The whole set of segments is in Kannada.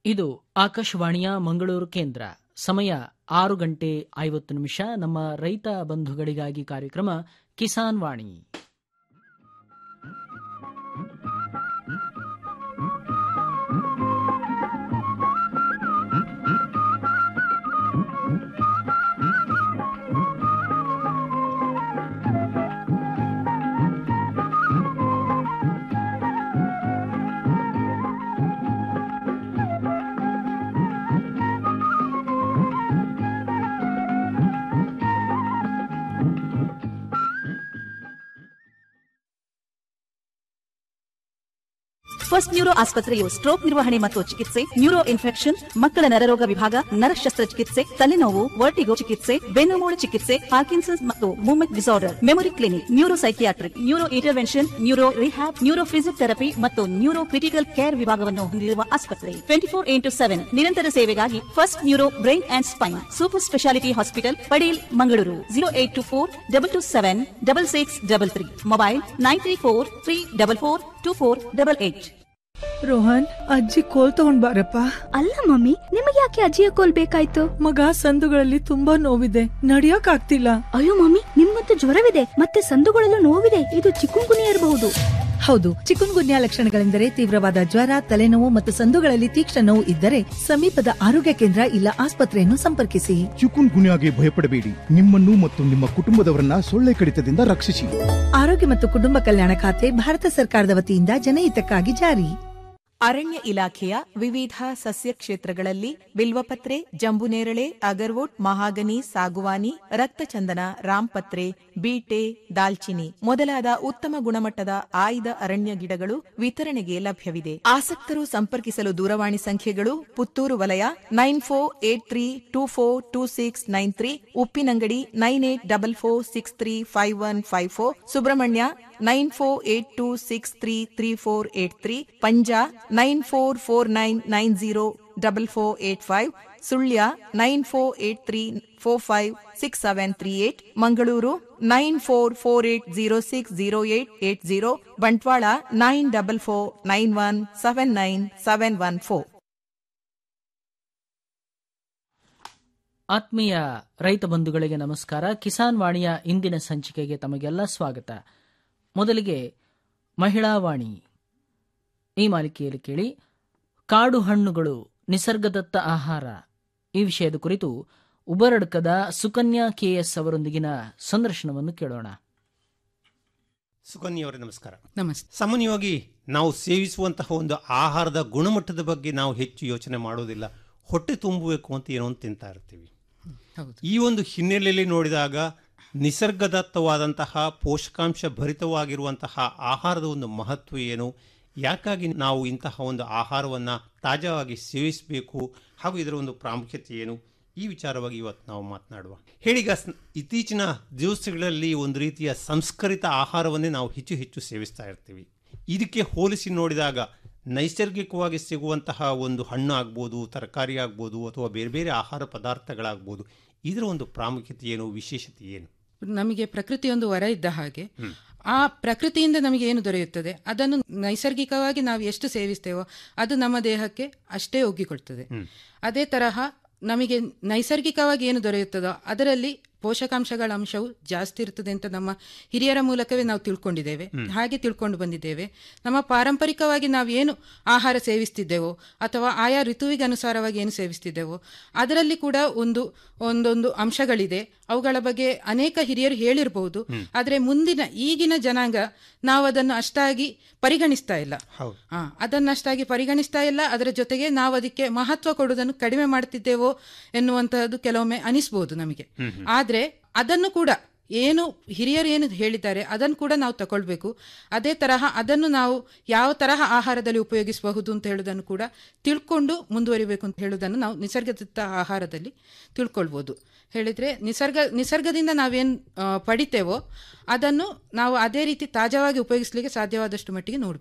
ಇದು ಆಕಾಶವಾಣಿಯ ಮಂಗಳೂರು ಕೇಂದ್ರ ಸಮಯ ಆರು ಗಂಟೆ ಐವತ್ತು ನಿಮಿಷ ನಮ್ಮ ರೈತ ಬಂಧುಗಳಿಗಾಗಿ ಕಾರ್ಯಕ್ರಮ ಕಿಸಾನ್ ವಾಣಿ ಫಸ್ಟ್ ನ್ಯೂರೋ ಆಸ್ಪತ್ರೆಯು ಸ್ಟ್ರೋಕ್ ನಿರ್ವಹಣೆ ಮತ್ತು ಚಿಕಿತ್ಸೆ ನ್ಯೂರೋ ಇನ್ಫೆಕ್ಷನ್ ಮಕ್ಕಳ ನರರೋಗ ವಿಭಾಗ ನರ ಶಸ್ತ್ರಚಿಕಿತ್ಸೆ ತಲೆನೋವು ವರ್ಟಿಗೋ ಚಿಕಿತ್ಸೆ ಬೆನ್ನುಮೂಳು ಚಿಕಿತ್ಸೆ ಪಾರ್ಕಿನ್ಸನ್ಸ್ ಮತ್ತು movement disorder memory clinic neuro psychiatric neuro intervention neuro rehab neuro physiotherapy ಮತ್ತು ನ್ಯೂರೋ ಕ್ರಿಟಿಕಲ್ ಕೇರ್ ವಿಭಾಗವನ್ನು ಹೊಂದಿರುವ ಆಸ್ಪತ್ರೆ ಟ್ವೆಂಟಿ ಫೋರ್ ಇಂಟು ಸೆವೆನ್ ನಿರಂತರ ಸೇವೆಗಾಗಿ first neuro brain and spine super speciality hospital Padil Mangaluru zero eight two four double two seven double six double three mobile nine three four three double four two four double eight Rohan ಅಜ್ಜಿ ಕೋಲ್ ತಗೊಂಡ್ ಬಾರಪ್ಪ ಅಲ್ಲ ಮಮ್ಮಿ ನಿಮಗೆ ಯಾಕೆ ಅಜ್ಜಿಯ ಕೋಲ್ ಬೇಕಾಯ್ತು ಮಗ ಸಂದುಗಳಲ್ಲಿ ತುಂಬಾ ನೋವಿದೆ ನಡಿಯಕ್ ಆಗ್ತಿಲ್ಲ ಅಯ್ಯೋ ಮಮ್ಮಿ ನಿಮ್ಮಂತ ಜ್ವರವಿದೆ ಮತ್ತೆ ಸಂದುಗಳಲ್ಲೂ ನೋವಿದೆ ಇದು ಚಿಕ್ಕುಂಗುನಿ ಇರಬಹುದು ಹೌದು ಚಿಕುನ್ಗುನ್ಯಾ ಲಕ್ಷಣಗಳೆಂದರೆ ತೀವ್ರವಾದ ಜ್ವರ ತಲೆನೋವು ಮತ್ತು ಸಂದುಗಳಲ್ಲಿ ತೀಕ್ಷ್ಣ ನೋವು ಇದ್ದರೆ ಸಮೀಪದ ಆರೋಗ್ಯ ಕೇಂದ್ರ ಇಲ್ಲ ಆಸ್ಪತ್ರೆಯನ್ನು ಸಂಪರ್ಕಿಸಿ ಚಿಕುನ್ ಗುನ್ಯಾಗೆ ಭಯಪಡಬೇಡಿ ನಿಮ್ಮನ್ನು ಮತ್ತು ನಿಮ್ಮ ಕುಟುಂಬದವರನ್ನ ಸೊಳ್ಳೆ ಕಡಿತದಿಂದ ರಕ್ಷಿಸಿ ಆರೋಗ್ಯ ಮತ್ತು ಕುಟುಂಬ ಕಲ್ಯಾಣ ಖಾತೆ ಭಾರತ ಸರ್ಕಾರದ ವತಿಯಿಂದ ಜನಹಿತಕ್ಕಾಗಿ ಜಾರಿ ಅರಣ್ಯ ಇಲಾಖೆಯ ವಿವಿಧ ಸಸ್ಯ ಕ್ಷೇತ್ರಗಳಲ್ಲಿ ಬಿಲ್ವಪತ್ರೆ ಜಂಬುನೇರಳೆ ಅಗರ್ವುಡ್ ಮಹಾಗನಿ ಸಾಗುವಾನಿ ರಕ್ತಚಂದನ ರಾಂಪತ್ರೆ ಬೀಟೆ ದಾಲ್ಚಿನಿ ಮೊದಲಾದ ಉತ್ತಮ ಗುಣಮಟ್ಟದ ಆಯ್ದ ಅರಣ್ಯ ಗಿಡಗಳು ವಿತರಣೆಗೆ ಲಭ್ಯವಿದೆ ಆಸಕ್ತರು ಸಂಪರ್ಕಿಸಲು ದೂರವಾಣಿ ಸಂಖ್ಯೆಗಳು ಪುತ್ತೂರು ವಲಯ nine four eight three two four two six nine three Uppinangadi nine eight double four six three five one five four Subrahmanya nine four eight two six three three four eight three Panja nine four four nine nine zero double four eight five Sullia nine four eight three four five six seven three eight Mangaluru nine four four eight zero six zero eight eight zero Bantwal nine double four nine one seven nine seven one four ಆತ್ಮೀಯ ರೈತ ಬಂಧುಗಳಿಗೆ ನಮಸ್ಕಾರ ಕಿಸಾನ್ ವಾಣಿಯ ಇಂದಿನ ಸಂಚಿಕೆಗೆ ತಮಗೆಲ್ಲ ಸ್ವಾಗತ ಮೊದಲಿಗೆ ಮಹಿಳಾ ವಾಣಿ ಈ ಮಾಲಿಕೆಯಲ್ಲಿ ಕೇಳಿ ಕಾಡು ಹಣ್ಣುಗಳು ನಿಸರ್ಗದತ್ತ ಆಹಾರ ಈ ವಿಷಯದ ಕುರಿತು ಉಬರಡ್ಕದ ಸುಕನ್ಯಾ ಕೆಎಸ್ ಅವರೊಂದಿಗಿನ ಸಂದರ್ಶನವನ್ನು ಕೇಳೋಣ ಸುಕನ್ಯವರೇ ನಮಸ್ಕಾರ ನಮಸ್ತೆ ಸಾಮಾನ್ಯವಾಗಿ ನಾವು ಸೇವಿಸುವಂತಹ ಒಂದು ಆಹಾರದ ಗುಣಮಟ್ಟದ ಬಗ್ಗೆ ನಾವು ಹೆಚ್ಚು ಯೋಚನೆ ಮಾಡೋದಿಲ್ಲ ಹೊಟ್ಟೆ ತುಂಬಬೇಕು ಅಂತ ಏನೋ ಒಂದು ತಿಂತಾ ಇರ್ತೀವಿ ಹೌದು ಈ ಒಂದು ಹಿನ್ನೆಲೆಯಲ್ಲಿ ನೋಡಿದಾಗ ನಿಸರ್ಗದತ್ತವಾದಂತಹ ಪೋಷಕಾಂಶ ಭರಿತವಾಗಿರುವಂತಹ ಆಹಾರದ ಒಂದು ಮಹತ್ವ ಏನು ಯಾಕಾಗಿ ನಾವು ಇಂತಹ ಒಂದು ಆಹಾರವನ್ನು ತಾಜಾವಾಗಿ ಸೇವಿಸಬೇಕು ಹಾಗೂ ಇದರ ಒಂದು ಪ್ರಾಮುಖ್ಯತೆ ಏನು ಈ ವಿಚಾರವಾಗಿ ಇವತ್ತು ನಾವು ಮಾತನಾಡುವ ಹೇಳೀಗ ಸ್- ಇತ್ತೀಚಿನ ದಿವಸಗಳಲ್ಲಿ ಒಂದು ರೀತಿಯ ಸಂಸ್ಕರಿತ ಆಹಾರವನ್ನೇ ನಾವು ಹೆಚ್ಚು ಹೆಚ್ಚು ಸೇವಿಸ್ತಾ ಇರ್ತೀವಿ ಇದಕ್ಕೆ ಹೋಲಿಸಿ ನೋಡಿದಾಗ ನೈಸರ್ಗಿಕವಾಗಿ ಸಿಗುವಂತಹ ಒಂದು ಹಣ್ಣು ಆಗ್ಬೋದು ತರಕಾರಿ ಆಗ್ಬೋದು ಅಥವಾ ಬೇರೆ ಬೇರೆ ಆಹಾರ ಪದಾರ್ಥಗಳಾಗ್ಬೋದು ಇದರ ಒಂದು ಪ್ರಾಮುಖ್ಯತೆ ಏನು ವಿಶೇಷತೆ ಏನು ನಮಗೆ ಪ್ರಕೃತಿ ಒಂದು ವರ ಇದ್ದ ಹಾಗೆ ಆ ಪ್ರಕೃತಿಯಿಂದ ನಮಗೆ ಏನು ದೊರೆಯುತ್ತದೆ ಅದನ್ನು ನೈಸರ್ಗಿಕವಾಗಿ ನಾವು ಎಷ್ಟು ಸೇವಿಸ್ತೇವೋ ಅದು ನಮ್ಮ ದೇಹಕ್ಕೆ ಅಷ್ಟೇ ಒಗ್ಗಿಕೊಳ್ತದೆ ಅದೇ ತರಹ ನಮಗೆ ನೈಸರ್ಗಿಕವಾಗಿ ಏನು ದೊರೆಯುತ್ತದೋ ಅದರಲ್ಲಿ ಪೋಷಕಾಂಶಗಳ ಅಂಶವು ಜಾಸ್ತಿ ಇರ್ತದೆ ಅಂತ ನಮ್ಮ ಹಿರಿಯರ ಮೂಲಕವೇ ನಾವು ತಿಳ್ಕೊಂಡಿದ್ದೇವೆ ಹಾಗೆ ತಿಳ್ಕೊಂಡು ಬಂದಿದ್ದೇವೆ ನಮ್ಮ ಪಾರಂಪರಿಕವಾಗಿ ನಾವು ಏನು ಆಹಾರ ಸೇವಿಸ್ತಿದ್ದೇವೋ ಅಥವಾ ಆಯಾ ಋತುವಿಗೆ ಅನುಸಾರವಾಗಿ ಏನು ಸೇವಿಸ್ತಿದ್ದೇವೋ ಅದರಲ್ಲಿ ಕೂಡ ಒಂದು ಒಂದೊಂದು ಅಂಶಗಳಿದೆ ಅವುಗಳ ಬಗ್ಗೆ ಅನೇಕ ಹಿರಿಯರು ಹೇಳಿರಬಹುದು ಆದರೆ ಮುಂದಿನ ಈಗಿನ ಜನಾಂಗ ನಾವು ಅದನ್ನು ಅಷ್ಟಾಗಿ ಪರಿಗಣಿಸ್ತಾ ಇಲ್ಲ ಹೌದು ಆ, ಅದನ್ನಷ್ಟಾಗಿ ಪರಿಗಣಿಸ್ತಾ ಇಲ್ಲ ಅದರ ಜೊತೆಗೆ ನಾವು ಅದಕ್ಕೆ ಮಹತ್ವ ಕೊಡುವುದನ್ನು ಕಡಿಮೆ ಮಾಡ್ತಿದ್ದೇವೋ ಎನ್ನುವಂತಹದ್ದು ಕೆಲವೊಮ್ಮೆ ಅನಿಸ್ಬೋದು ನಮಗೆ ಆದ್ರೆ ಅದನ್ನು ಕೂಡ ಏನು ಹಿರಿಯರು ಏನು ಹೇಳಿದ್ದಾರೆ ಅದನ್ನು ಕೂಡ ನಾವು ತಗೊಳ್ಬೇಕು ಅದೇ ತರಹ ಅದನ್ನು ನಾವು ಯಾವ ತರಹ ಆಹಾರದಲ್ಲಿ ಉಪಯೋಗಿಸಬಹುದು ಅಂತ ಹೇಳುವುದನ್ನು ಕೂಡ ತಿಳ್ಕೊಂಡು ಮುಂದುವರಿಬೇಕು ಅಂತ ಹೇಳುವುದನ್ನು ನಾವು ನಿಸರ್ಗದತ್ತ ಆಹಾರದಲ್ಲಿ ತಿಳ್ಕೊಳ್ಬೋದು ಹೇಳಿದ್ರೆ ನಿಸರ್ಗ ನಿಸರ್ಗದಿಂದ ನಾವೇನು ಪಡಿತೇವೋ ಅದನ್ನು ನಾವು ಅದೇ ರೀತಿ ತಾಜಾವಾಗಿ ಉಪಯೋಗಿಸ್ಲಿಕ್ಕೆ ಸಾಧ್ಯವಾದಷ್ಟು ಮಟ್ಟಿಗೆ ನೋಡಬೇಕು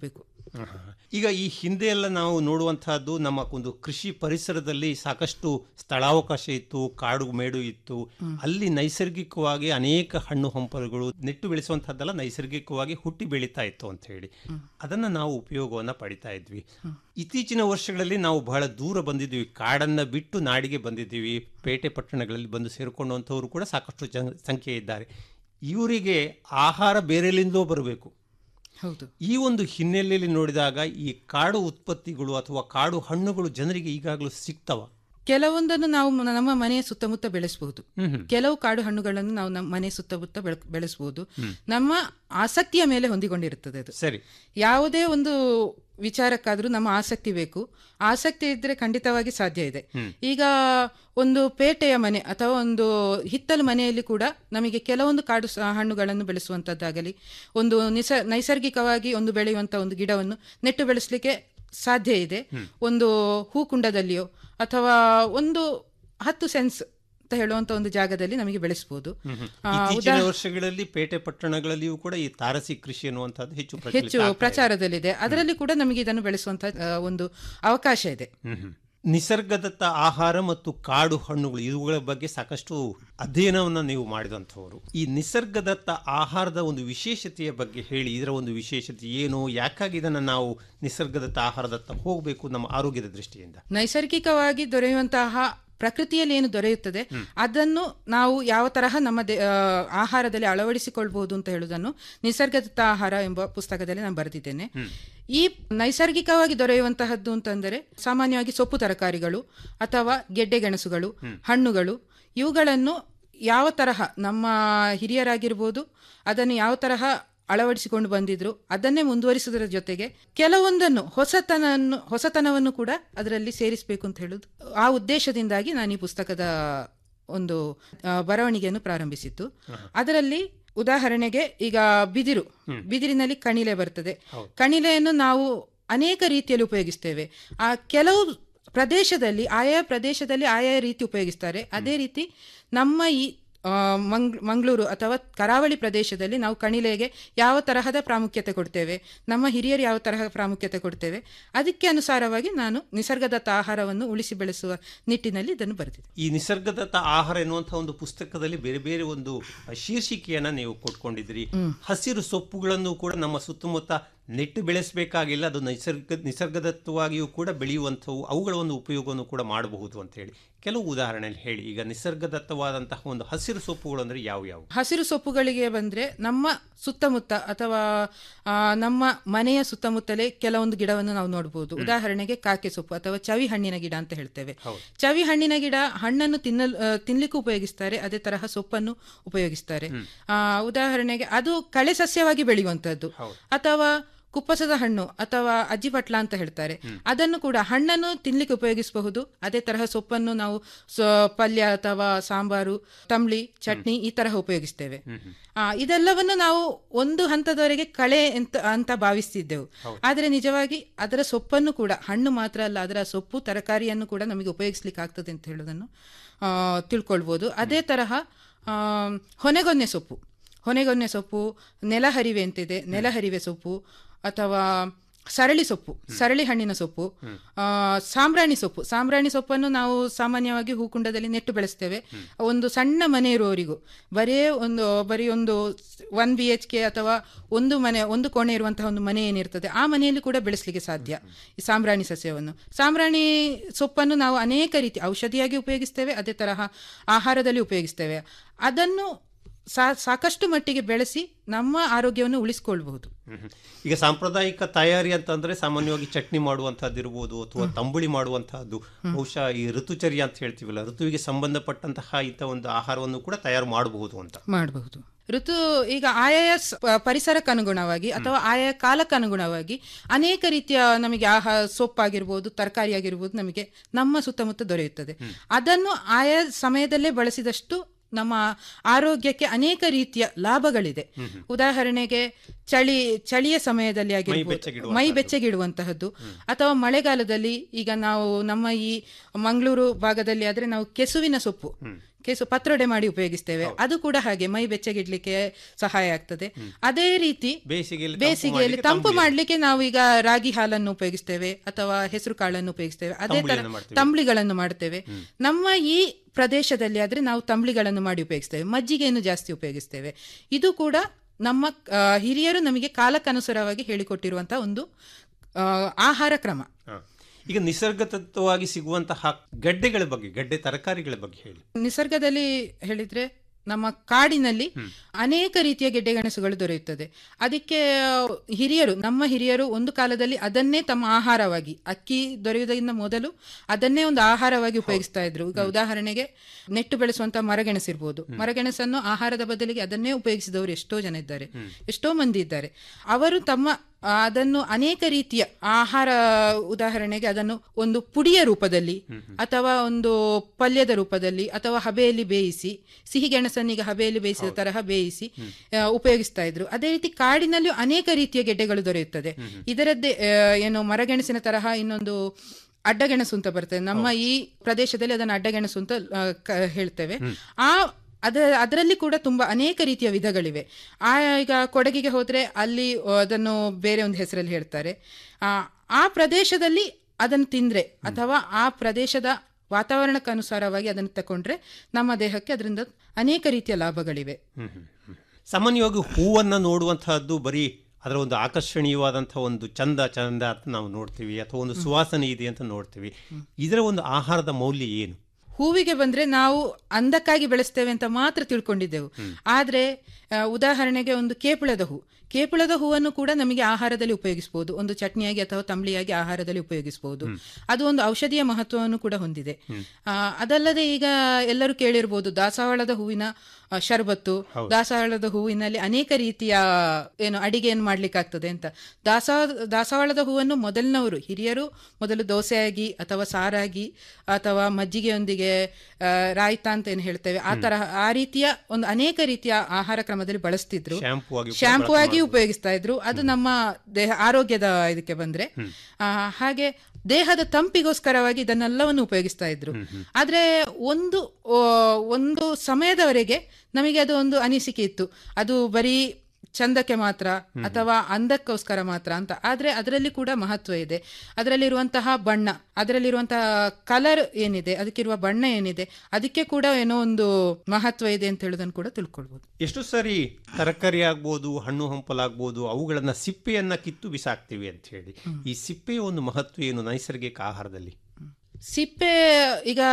ಈಗ ಈ ಹಿಂದೆ ಎಲ್ಲ ನಾವು ನೋಡುವಂತಹದ್ದು ನಮ್ಮ ಒಂದು ಕೃಷಿ ಪರಿಸರದಲ್ಲಿ ಸಾಕಷ್ಟು ಸ್ಥಳಾವಕಾಶ ಇತ್ತು ಕಾಡು ಮೇಡು ಇತ್ತು ಅಲ್ಲಿ ನೈಸರ್ಗಿಕವಾಗಿ ಅನೇಕ ಹಣ್ಣು ಹಂಪಲುಗಳು ನೆಟ್ಟು ಬೆಳೆಸುವಂತಹದ್ದೆಲ್ಲ ನೈಸರ್ಗಿಕವಾಗಿ ಹುಟ್ಟಿ ಬೆಳೀತಾ ಇತ್ತು ಅಂತ ಹೇಳಿ ಅದನ್ನ ನಾವು ಉಪಯೋಗವನ್ನ ಪಡಿತಾ ಇದ್ವಿ ಇತ್ತೀಚಿನ ವರ್ಷಗಳಲ್ಲಿ ನಾವು ಬಹಳ ದೂರ ಬಂದಿದ್ವಿ ಕಾಡನ್ನ ಬಿಟ್ಟು ನಾಡಿಗೆ ಬಂದಿದ್ದೀವಿ ಪೇಟೆ ಪಟ್ಟಣಗಳಲ್ಲಿ ಬಂದು ಸೇರಿಕೊಂಡಂಥವ್ರು ಕೂಡ ಸಾಕಷ್ಟು ಜನ ಸಂಖ್ಯೆ ಇದ್ದಾರೆ ಇವರಿಗೆ ಆಹಾರ ಬೇರೆಲಿಂದಲೋ ಬರಬೇಕು ಹೌದು ಈ ಒಂದು ಹಿನ್ನೆಲೆಯಲ್ಲಿ ನೋಡಿದಾಗ ಈ ಕಾಡು ಉತ್ಪತ್ತಿಗಳು ಅಥವಾ ಕಾಡು ಹಣ್ಣುಗಳು ಜನರಿಗೆ ಈಗಾಗಲೂ ಸಿಗ್ತವ ಕೆಲವೊಂದನ್ನು ನಾವು ಮ- ನಮ್ಮ ಮನೆಯ ಸುತ್ತಮುತ್ತ ಬೆಳೆಸಬಹುದು ಕೆಲವು ಕಾಡು ಹಣ್ಣುಗಳನ್ನು ನಾವು ನಮ್ಮ ಮನೆ ಸುತ್ತಮುತ್ತ ಬೆಳ- ಬೆಳೆಸಬಹುದು ನಮ್ಮ ಆಸಕ್ತಿಯ ಮೇಲೆ ಹೊಂದಿಕೊಂಡಿರುತ್ತದೆ ಅದು ಸರಿ ಯಾವುದೇ ಒಂದು ವಿಚಾರಕ್ಕಾದ್ರೂ ನಮ್ಮ ಆಸಕ್ತಿ ಬೇಕು ಆಸಕ್ತಿ ಇದ್ರೆ ಖಂಡಿತವಾಗಿ ಸಾಧ್ಯ ಇದೆ ಈಗ ಒಂದು ಪೇಟೆಯ ಮನೆ ಅಥವಾ ಒಂದು ಹಿತ್ತಲು ಮನೆಯಲ್ಲಿ ಕೂಡ ನಮಗೆ ಕೆಲವೊಂದು ಕಾಡು ಸ- ಹಣ್ಣುಗಳನ್ನು ಬೆಳೆಸುವಂತದ್ದಾಗಲಿ ಒಂದು ನಿಸ ನೈಸರ್ಗಿಕವಾಗಿ ಒಂದು ಬೆಳೆಯುವಂತ ಒಂದು ಗಿಡವನ್ನು ನೆಟ್ಟು ಬೆಳೆಸಲಿಕ್ಕೆ ಸಾಧ್ಯ ಇದೆ ಒಂದು ಹೂಕುಂಡದಲ್ಲಿಯೋ ಅಥವಾ ಒಂದು ಹತ್ತು ಸೆನ್ಸ್ ಅಂತ ಹೇಳುವಂತ ಒಂದು ಜಾಗದಲ್ಲಿ ನಮಗೆ ಬೆಳೆಸಬಹುದು ಆ, ಇತ್ತೀಚಿನ ಉದಾ- ವರ್ಷಗಳಲ್ಲಿ ಪೇಟೆ ಪಟ್ಟಣಗಳಲ್ಲಿಯೂ ಕೂಡ ಈ ತಾರಸಿ ಕೃಷಿ ಅನ್ನುವಂಥದ್ದು ಹೆಚ್ಚು ಪ್ರಚಲಿತ ಹೆಚ್ಚು ಆಗ್ತಾ ಇದೆ. ಪ್ರಚಾರದಲ್ಲಿದೆ ಅದರಲ್ಲಿ ಕೂಡ ನಮಗೆ ಇದನ್ನು ಬೆಳೆಸುವಂತ ಆ, ಒಂದು ಅವಕಾಶ ಇದೆ ಹ್ಮ್ ಹ್ಮ್. ನಿಸರ್ಗದತ್ತ ಆಹಾರ ಮತ್ತು ಕಾಡು ಹಣ್ಣುಗಳು ಇವುಗಳ ಬಗ್ಗೆ ಸಾಕಷ್ಟು ಅಧ್ಯಯನವನ್ನ ನೀವು ಮಾಡಿದಂಥವರು ಈ ನಿಸರ್ಗದತ್ತ ಆಹಾರದ ಒಂದು ವಿಶೇಷತೆಯ ಬಗ್ಗೆ ಹೇಳಿ ಇದರ ಒಂದು ವಿಶೇಷತೆ ಏನು ಯಾಕಾಗಿ ಇದನ್ನ ನಾವು ನಿಸರ್ಗದತ್ತ ಆಹಾರದತ್ತ ಹೋಗಬೇಕು ನಮ್ಮ ಆರೋಗ್ಯದ ದೃಷ್ಟಿಯಿಂದ ನೈಸರ್ಗಿಕವಾಗಿ ದೊರೆಯುವಂತಹ ಪ್ರಕೃತಿಯಲ್ಲಿ ಏನು ದೊರೆಯುತ್ತದೆ ಅದನ್ನು ನಾವು ಯಾವ ತರಹ ನಮ್ಮ ದೇ- ಆ, ಆಹಾರದಲ್ಲಿ ಅಳವಡಿಸಿಕೊಳ್ಬಹುದು ಅಂತ ಹೇಳುವುದನ್ನು ನಿಸರ್ಗದತ್ತ ಆಹಾರ ಎಂಬ ಪುಸ್ತಕದಲ್ಲಿ ನಾನು ಬರೆದಿದ್ದೇನೆ ಈ ನೈಸರ್ಗಿಕವಾಗಿ ದೊರೆಯುವಂತಹದ್ದು ಅಂತಂದರೆ ಸಾಮಾನ್ಯವಾಗಿ ಸೊಪ್ಪು ತರಕಾರಿಗಳು ಅಥವಾ ಗೆಡ್ಡೆ ಗೆಣಸುಗಳು ಹಣ್ಣುಗಳು ಇವುಗಳನ್ನು ಯಾವ ತರಹ ನಮ್ಮ ಹಿರಿಯರಾಗಿರ್ಬೋದು ಅದನ್ನು ಯಾವ ತರಹ ಅಳವಡಿಸಿಕೊಂಡು ಬಂದಿದ್ರು ಅದನ್ನೇ ಮುಂದುವರಿಸುವುದರ ಜೊತೆಗೆ ಕೆಲವೊಂದನ್ನು ಹೊಸತನನ್ನು ಹೊಸತನವನ್ನು ಕೂಡ ಅದರಲ್ಲಿ ಸೇರಿಸಬೇಕು ಅಂತ ಹೇಳುದು ಆ ಉದ್ದೇಶದಿಂದಾಗಿ ನಾನು ಈ ಪುಸ್ತಕದ ಒಂದು ಆ, ಬರವಣಿಗೆಯನ್ನು ಪ್ರಾರಂಭಿಸಿದ್ದು ಅದರಲ್ಲಿ ಉದಾಹರಣೆಗೆ ಈಗ ಬಿದಿರು ಬಿದಿರಿನಲ್ಲಿ ಕಣಿಲೆ ಬರ್ತದೆ ಕಣಿಲೆಯನ್ನು ನಾವು ಅನೇಕ ರೀತಿಯಲ್ಲಿ ಉಪಯೋಗಿಸ್ತೇವೆ ಆ ಕೆಲವು ಪ್ರದೇಶದಲ್ಲಿ ಆಯಾ ಪ್ರದೇಶದಲ್ಲಿ ಆಯಾ ರೀತಿ ಉಪಯೋಗಿಸ್ತಾರೆ ಅದೇ ರೀತಿ ನಮ್ಮ ಈ ಆ, ಮಂಗ್ ಮಂಗಳೂರು ಅಥವಾ ಕರಾವಳಿ ಪ್ರದೇಶದಲ್ಲಿ ನಾವು ಕಣಿಲೆಗೆ ಯಾವ ತರಹದ ಪ್ರಾಮುಖ್ಯತೆ ಕೊಡ್ತೇವೆ ನಮ್ಮ ಹಿರಿಯರು ಯಾವ ತರಹ ಪ್ರಾಮುಖ್ಯತೆ ಕೊಡ್ತೇವೆ ಅದಕ್ಕೆ ಅನುಸಾರವಾಗಿ ನಾನು ನಿಸರ್ಗದತ್ತ ಆಹಾರವನ್ನು ಉಳಿಸಿ ಬೆಳೆಸುವ ನಿಟ್ಟಿನಲ್ಲಿ ಇದನ್ನು ಬರೆದಿದೆ ಈ ನಿಸರ್ಗದತ್ತ ಆಹಾರ ಎನ್ನುವಂತಹ ಒಂದು ಪುಸ್ತಕದಲ್ಲಿ ಬೇರೆ ಬೇರೆ ಒಂದು ಶೀರ್ಷಿಕೆಯನ್ನ ನೀವು ಕೊಟ್ಕೊಂಡಿದ್ರಿ ಹಸಿರು ಸೊಪ್ಪುಗಳನ್ನು ಕೂಡ ನಮ್ಮ ಸುತ್ತಮುತ್ತ ನೆಟ್ಟು ಬೆಳೆಸಬೇಕಾಗಿಲ್ಲ ಅದು ನೈಸರ್ಗ ನಿಸರ್ಗದತ್ತವಾಗಿಯೂ ಕೂಡ ಬೆಳೆಯುವಂಥವು ಅವುಗಳ ಒಂದು ಉಪಯೋಗವನ್ನು ಕೂಡ ಮಾಡಬಹುದು ಅಂತ ಹೇಳಿ ಕೆಲವು ಉದಾಹರಣೆ ಹೇಳಿ ಈಗ ನಿಸರ್ಗದತ್ತವಾದಂತಹ ಒಂದು ಹಸಿರು ಸೊಪ್ಪುಗಳು ಅಂದ್ರೆ ಯಾವ ಯಾವ ಹಸಿರು ಸೊಪ್ಪುಗಳಿಗೆ ಬಂದ್ರೆ ನಮ್ಮ ಸುತ್ತಮುತ್ತ ಅಥವಾ ಆ, ನಮ್ಮ ಮನೆಯ ಸುತ್ತಮುತ್ತಲೇ ಕೆಲವೊಂದು ಗಿಡವನ್ನು ನಾವು ನೋಡಬಹುದು ಉದಾಹರಣೆಗೆ ಕಾಕೆ ಸೊಪ್ಪು ಅಥವಾ ಚವಿ ಹಣ್ಣಿನ ಗಿಡ ಅಂತ ಹೇಳ್ತೇವೆ ಚವಿ ಹಣ್ಣಿನ ಗಿಡ ಹಣ್ಣನ್ನು ತಿನ್ನಲು ಆ, ತಿನ್ಲಿಕ್ಕೂ ಉಪಯೋಗಿಸ್ತಾರೆ ಅದೇ ತರಹ ಸೊಪ್ಪನ್ನು ಉಪಯೋಗಿಸ್ತಾರೆ ಆ, ಉದಾಹರಣೆಗೆ ಅದು ಕಳೆ ಸಸ್ಯವಾಗಿ ಬೆಳೆಯುವಂತದ್ದು ಅಥವಾ ಕುಪ್ಪಸದ ಹಣ್ಣು ಅಥವಾ ಅಜ್ಜಿಪಟ್ಲ ಅಂತ ಹೇಳ್ತಾರೆ ಅದನ್ನು ಕೂಡ ಹಣ್ಣನ್ನು ತಿನ್ಲಿಕ್ಕೆ ಉಪಯೋಗಿಸಬಹುದು ಅದೇ ತರಹ ಸೊಪ್ಪನ್ನು ನಾವು ಸ- ಪಲ್ಯ ಅಥವಾ ಸಾಂಬಾರು ತಂಬ್ಳಿ ಚಟ್ನಿ ಈ ತರಹ ಉಪಯೋಗಿಸ್ತೇವೆ ಆ, ಇದೆಲ್ಲವನ್ನು ನಾವು ಒಂದು ಹಂತದವರೆಗೆ ಕಳೆ ಅಂತ ಅಂತ ಭಾವಿಸ್ತಿದ್ದೆವು ಆದರೆ ನಿಜವಾಗಿ ಅದರ ಸೊಪ್ಪನ್ನು ಕೂಡ ಹಣ್ಣು ಮಾತ್ರ ಅಲ್ಲ ಅದರ ಸೊಪ್ಪು ತರಕಾರಿಯನ್ನು ಕೂಡ ನಮಗೆ ಉಪಯೋಗಿಸ್ಲಿಕ್ಕೆ ಆಗ್ತದೆ ಅಂತ ಹೇಳೋದನ್ನು ಆ, ತಿಳ್ಕೊಳ್ಬೋದು ಅದೇ ತರಹ ಆ, ಹೊನೆಗೊನ್ನೆ ಸೊಪ್ಪು ಹೊನೆಗೊನ್ನೆ ಸೊಪ್ಪು ನೆಲಹರಿವೆ ಅಂತಿದೆ ನೆಲಹರಿವೆ ಸೊಪ್ಪು ಅಥವಾ ಸರಳಿ ಸೊಪ್ಪು ಸರಳಿ ಹಣ್ಣಿನ ಸೊಪ್ಪು ಆ, ಸಾಂಬ್ರಾಣಿ ಸೊಪ್ಪು ಸಾಂಬ್ರಾಣಿ ಸೊಪ್ಪನ್ನು ನಾವು ಸಾಮಾನ್ಯವಾಗಿ ಹೂಕುಂಡದಲ್ಲಿ ನೆಟ್ಟು ಬೆಳೆಸ್ತೇವೆ ಒಂದು ಸಣ್ಣ ಮನೆ ಇರುವವರಿಗೂ ಬರೀ ಒಂದು ಬರೀ ಒಂದು ಒನ್ ಬಿ ಎಚ್ ಕೆ ಅಥವಾ ಒಂದು ಮನೆ ಒಂದು ಕೋಣೆ ಇರುವಂತಹ ಒಂದು ಮನೆ ಏನಿರ್ತದೆ ಆ ಮನೆಯಲ್ಲಿ ಕೂಡ ಬೆಳೆಸಲಿಕ್ಕೆ ಸಾಧ್ಯ ಈ ಸಾಂಬ್ರಾಣಿ ಸಸ್ಯವನ್ನು ಸಾಂಬ್ರಾಣಿ ಸೊಪ್ಪನ್ನು ನಾವು ಅನೇಕ ರೀತಿ ಔಷಧಿಯಾಗಿ ಉಪಯೋಗಿಸ್ತೇವೆ ಅದೇ ತರಹ ಆಹಾರದಲ್ಲಿ ಉಪಯೋಗಿಸ್ತೇವೆ ಅದನ್ನು ಸಾ- ಸಾಕಷ್ಟು ಮಟ್ಟಿಗೆ ಬೆಳೆಸಿ ನಮ್ಮ ಆರೋಗ್ಯವನ್ನು ಉಳಿಸಿಕೊಳ್ಬಹುದು ಈಗ ಸಾಂಪ್ರದಾಯಿಕ ತಯಾರಿ ಅಂತಂದ್ರೆ ಸಾಮಾನ್ಯವಾಗಿ ಚಟ್ನಿ ಮಾಡುವಂತಹದ್ದು ಇರ್ಬೋದು ಅಥವಾ ತಂಬುಳಿ ಮಾಡುವಂತಹದ್ದು ಬಹುಶಃ ಈ ಋತುಚರ್ಯ ಅಂತ ಹೇಳ್ತೀವಲ್ಲ ಋತುವಿಗೆ ಸಂಬಂಧಪಟ್ಟಂತಹ ಇಂಥ ಒಂದು ಆಹಾರವನ್ನು ಕೂಡ ತಯಾರು ಮಾಡಬಹುದು ಅಂತ ಮಾಡಬಹುದು ಋತು ಈಗ ಆಯಾ ಸ- ಪ- ಪರಿಸರಕ್ಕನುಗುಣವಾಗಿ ಅಥವಾ ಆಯಾ ಕಾಲಕ್ಕನುಗುಣವಾಗಿ ಅನೇಕ ರೀತಿಯ ನಮಗೆ ಆಹಾರ ಸೊಪ್ಪಾಗಿರ್ಬೋದು ತರಕಾರಿ ಆಗಿರ್ಬೋದು ನಮಗೆ ನಮ್ಮ ಸುತ್ತಮುತ್ತ ದೊರೆಯುತ್ತದೆ ಅದನ್ನು ಆಯಾ ಸಮಯದಲ್ಲೇ ಬಳಸಿದಷ್ಟು ನಮ್ಮ ಆರೋಗ್ಯಕ್ಕೆ ಅನೇಕ ರೀತಿಯ ಲಾಭಗಳಿದೆ ಉದಾಹರಣೆಗೆ ಚಳಿ ಚಳಿಯ ಸಮಯದಲ್ಲಿ ಆಗಿರ್ಬೋದು ಬೆಚ್ಚಗಿಡುವಂತಹದ್ದು. ಮೈ ಬೆಚ್ಚಗಿಡುವಂತಹದ್ದು ಅಥವಾ ಮಳೆಗಾಲದಲ್ಲಿ ಈಗ ನಾವು ನಮ್ಮ ಈ ಮಂಗಳೂರು ಭಾಗದಲ್ಲಿ ಆದ್ರೆ ನಾವು ಕೆಸುವಿನ ಸೊಪ್ಪು ಕೇಸು ಪತ್ರೊಡೆ ಮಾಡಿ ಉಪಯೋಗಿಸ್ತೇವೆ ಅದು ಕೂಡ ಹಾಗೆ ಮೈ ಬೆಚ್ಚಗಿಡ್ಲಿಕ್ಕೆ ಸಹಾಯ ಆಗ್ತದೆ ಅದೇ ರೀತಿ ಬೇಸಿಗೆಯಲ್ಲಿ ತಂಪು ಬೇಸಿಗೆಯಲ್ಲಿ ಮಾಡ್ಲಿಕ್ಕೆ ತಂಪು ತಂಬ್ಳಿ. ಮಾಡ್ಲಿಕ್ಕೆ ನಾವು ಈಗ ರಾಗಿ ಹಾಲನ್ನು ಉಪಯೋಗಿಸ್ತೇವೆ ಅಥವಾ ಹೆಸರು ಕಾಳನ್ನು ಉಪಯೋಗಿಸ್ತೇವೆ ಅದೇ ತರ ತಂಬ್ಳಿಯನ್ನು ಮಾಡ್ತೇವೆ. ತಂಬ್ಳಿಗಳನ್ನು ಮಾಡ್ತೇವೆ ನಮ್ಮ ಈ ಪ್ರದೇಶದಲ್ಲಿ ಆದ್ರೆ ನಾವು ತಂಬ್ಳಿಗಳನ್ನು ಮಾಡಿ ಉಪಯೋಗಿಸ್ತೇವೆ ಮಜ್ಜಿಗೆಯನ್ನು ಜಾಸ್ತಿ ಉಪಯೋಗಿಸ್ತೇವೆ ಇದು ಕೂಡ ನಮ್ಮ ಆ, ಹಿರಿಯರು ನಮಗೆ ಕಾಲಕ್ಕನುಸಾರವಾಗಿ ಹೇಳಿಕೊಟ್ಟಿರುವಂತಹ ಒಂದು ಆ, ಆಹಾರ ಕ್ರಮ ಹ. ಈಗ ನಿಸರ್ಗದತ್ತವಾಗಿ ಸಿಗುವಂತಹ ಗಡ್ಡೆಗಳ ಬಗ್ಗೆ ಗಡ್ಡೆ ತರಕಾರಿಗಳ ಬಗ್ಗೆ ಹೇಳಿ ನಿಸರ್ಗದಲ್ಲಿ ಹೇಳಿದ್ರೆ ನಮ್ಮ ಕಾಡಿನಲ್ಲಿ ಅನೇಕ ರೀತಿಯ ಗೆಡ್ಡೆಗೆಣಸುಗಳು ದೊರೆಯುತ್ತದೆ ಅದಕ್ಕೆ ಆ, ಹಿರಿಯರು ನಮ್ಮ ಹಿರಿಯರು ಒಂದು ಕಾಲದಲ್ಲಿ ಅದನ್ನೇ ತಮ್ಮ ಆಹಾರವಾಗಿ ಅಕ್ಕಿ ದೊರೆಯುವುದರಿಂದ ಮೊದಲು ಅದನ್ನೇ ಒಂದು ಆಹಾರವಾಗಿ ಉಪಯೋಗಿಸ್ತಾ ಇದ್ರು ಈಗ ಉದಾಹರಣೆಗೆ ನೆಟ್ಟು ಬೆಳೆಸುವಂತಹ ಮರಗೆಣಸು ಇರ್ಬೋದು ಮರಗೆಣಸನ್ನು ಆಹಾರದ ಬದಲಿಗೆ ಅದನ್ನೇ ಉಪಯೋಗಿಸಿದವರು ಎಷ್ಟೋ ಜನ ಇದ್ದಾರೆ ಎಷ್ಟೋ ಮಂದಿ ಇದ್ದಾರೆ ಅವರು ತಮ್ಮ ಆ, ಅದನ್ನು ಅನೇಕ ರೀತಿಯ ಆಹಾರ ಉದಾಹರಣೆಗೆ ಅದನ್ನು ಒಂದು ಪುಡಿಯ ರೂಪದಲ್ಲಿ ಅಥವಾ ಒಂದು ಪಲ್ಯದ ರೂಪದಲ್ಲಿ ಅಥವಾ ಹಬೆಯಲ್ಲಿ ಬೇಯಿಸಿ ಸಿಹಿ ಗೆಣಸನ್ನೀಗ ಹಬೆಯಲ್ಲಿ ಬೇಯಿಸಿದ ತರಹ ಬೇಯಿಸಿ ಆ, ಉಪಯೋಗಿಸ್ತಾ ಇದ್ರು ಅದೇ ರೀತಿ ಕಾಡಿನಲ್ಲಿಯೂ ಅನೇಕ ರೀತಿಯ ಗೆಡ್ಡೆಗಳು ದೊರೆಯುತ್ತದೆ ಇದರದ್ದೇ ಆ, ಏನು ಮರಗೆಣಸಿನ ತರಹ ಇನ್ನೊಂದು ಅಡ್ಡಗೆಣಸು ಅಂತ ಬರ್ತದೆ ನಮ್ಮ ಈ ಪ್ರದೇಶದಲ್ಲಿ ಅದನ್ನು ಅಡ್ಡಗೆಣಸು ಅಂತ ಆ, ಕ- ಹೇಳ್ತೇವೆ ಆ ಅದ ಅದರಲ್ಲಿ ಕೂಡ ತುಂಬಾ ಅನೇಕ ರೀತಿಯ ವಿಧಗಳಿವೆ ಆ ಈಗ ಕೊಡಗಿಗೆ ಹೋದ್ರೆ ಅಲ್ಲಿ ಆ, ಅದನ್ನು ಬೇರೆ ಒಂದು ಹೆಸರಲ್ಲಿ ಹೇಳ್ತಾರೆ ಆ, ಆ ಪ್ರದೇಶದಲ್ಲಿ ಅದನ್ನು ತಿಂದ್ರೆ ಅಥವಾ ಆ ಪ್ರದೇಶದ ವಾತಾವರಣಕ್ಕನುಸಾರವಾಗಿ ಅದನ್ನು ತಕೊಂಡ್ರೆ ನಮ್ಮ ದೇಹಕ್ಕೆ ಅದರಿಂದ ಅನೇಕ ರೀತಿಯ ಲಾಭಗಳಿವೆ ಸಾಮಾನ್ಯವಾಗಿ ಹೂವನ್ನ ನೋಡುವಂತಹದ್ದು ಬರೀ ಅದರ ಒಂದು ಆಕರ್ಷಣೀಯವಾದಂತಹ ಒಂದು ಚಂದ ಚಂದ ಅಂತ ನಾವು ನೋಡ್ತೀವಿ ಅಥವಾ ಒಂದು ಸುವಾಸನೆ ಇದೆ ಅಂತ ನೋಡ್ತೀವಿ ಇದರ ಒಂದು ಆಹಾರದ ಮೌಲ್ಯ ಏನು ಹೂವಿಗೆ ಬಂದ್ರೆ ನಾವು ಅಂದಕ್ಕಾಗಿ ಬೆಳೆಸ್ತೇವೆ ಅಂತ ಮಾತ್ರ ತಿಳ್ಕೊಂಡಿದ್ದೆವು ಆದ್ರೆ ಆ, ಉದಾಹರಣೆಗೆ ಒಂದು ಕೇಪುಳದ ಹೂ ಕೇಪುಳದ ಹೂವನ್ನು ಕೂಡ ನಮಗೆ ಆಹಾರದಲ್ಲಿ ಉಪಯೋಗಿಸಬಹುದು ಒಂದು ಚಟ್ನಿಯಾಗಿ ಅಥವಾ ತಂಬ್ಳಿಯಾಗಿ ಆಹಾರದಲ್ಲಿ ಉಪಯೋಗಿಸಬಹುದು ಅದು ಒಂದು ಔಷಧಿಯ ಮಹತ್ವವನ್ನು ಕೂಡ ಹೊಂದಿದೆ ಆ, ಅದಲ್ಲದೆ ಈಗ ಎಲ್ಲರೂ ಕೇಳಿರ್ಬೋದು ದಾಸವಾಳದ ಹೂವಿನ ಆ, ಶರಬತ್ತು ದಾಸವಾಳದ ಹೂವಿನಲ್ಲಿ ಅನೇಕ ರೀತಿಯ ಏನು ಅಡಿಗೆಯನ್ನು ಮಾಡ್ಲಿಕ್ಕಾಗ್ತದೆ ಅಂತ ದಾಸ ದಾಸವಾಳದ ಹೂವನ್ನು ಮೊದಲಿನವರು ಹಿರಿಯರು ಮೊದಲು ದೋಸೆಯಾಗಿ ಅಥವಾ ಸಾರಾಗಿ ಅಥವಾ ಮಜ್ಜಿಗೆಯೊಂದಿಗೆ ಆ, ರಾಯ್ತ ಅಂತ ಏನು ಹೇಳ್ತೇವೆ ಆ ತರಹ ಆ ರೀತಿಯ ಒಂದು ಅನೇಕ ರೀತಿಯ ಆಹಾರ ಕ್ರಮದಲ್ಲಿ ಬಳಸ್ತಿದ್ರು ಶಾಂಪೂ ಆಗಿ ಕೂಡ ಶಾಂಪೂ ಬಳಕೆ ಆಗಿ ಉಪಯೋಗಿಸ್ತಾ ಇದ್ರು ಅದು ನಮ್ಮ ದೇಹ ಆರೋಗ್ಯದ ಇದಕ್ಕೆ ಬಂದ್ರೆ ಆ, ಹಾಗೆ ದೇಹದ ತಂಪಿಗೋಸ್ಕರವಾಗಿ ಇದನ್ನೆಲ್ಲವನ್ನು ಉಪಯೋಗಿಸ್ತಾ ಇದ್ರು ಆದ್ರೆ ಒಂದು ಆ, ಒಂದು ಸಮಯದವರೆಗೆ ನಮಗೆ ಅದು ಒಂದು ಅನಿಸಿಕೆ ಇತ್ತು ಅದು ಬರೀ ಚಂದಕ್ಕೆ ಮಾತ್ರ ಅಥವಾ ಅಂದಕ್ಕೋಸ್ಕರ ಮಾತ್ರ ಅಂತ ಆದ್ರೆ ಅದರಲ್ಲಿ ಕೂಡ ಮಹತ್ವ ಇದೆ ಅದರಲ್ಲಿರುವಂತಹ ಬಣ್ಣ ಅದರಲ್ಲಿರುವಂತಹ ಕಲರ್ ಏನಿದೆ ಅದಕ್ಕಿರುವ ಬಣ್ಣ ಏನಿದೆ ಅದಕ್ಕೆ ಕೂಡ ಏನೋ ಒಂದು ಮಹತ್ವ ಇದೆ ಅಂತ ಹೇಳೋದನ್ನು ಕೂಡ ತಿಳ್ಕೊಳ್ಬಹುದು ಎಷ್ಟು ಸರಿ ತರಕಾರಿ ಆಗ್ಬೋದು ಹಣ್ಣು ಹಂಪಲಾಗ್ಬೋದು ಅವುಗಳನ್ನ ಸಿಪ್ಪೆಯನ್ನ ಕಿತ್ತು ಬಿಸಾಕ್ತಿವಿ ಅಂತ ಹೇಳಿ ಈ ಸಿಪ್ಪೆಯ ಒಂದು ಮಹತ್ವ ಏನು ನೈಸರ್ಗಿಕ ಆಹಾರದಲ್ಲಿ ಸಿಪ್ಪೆ ಈಗ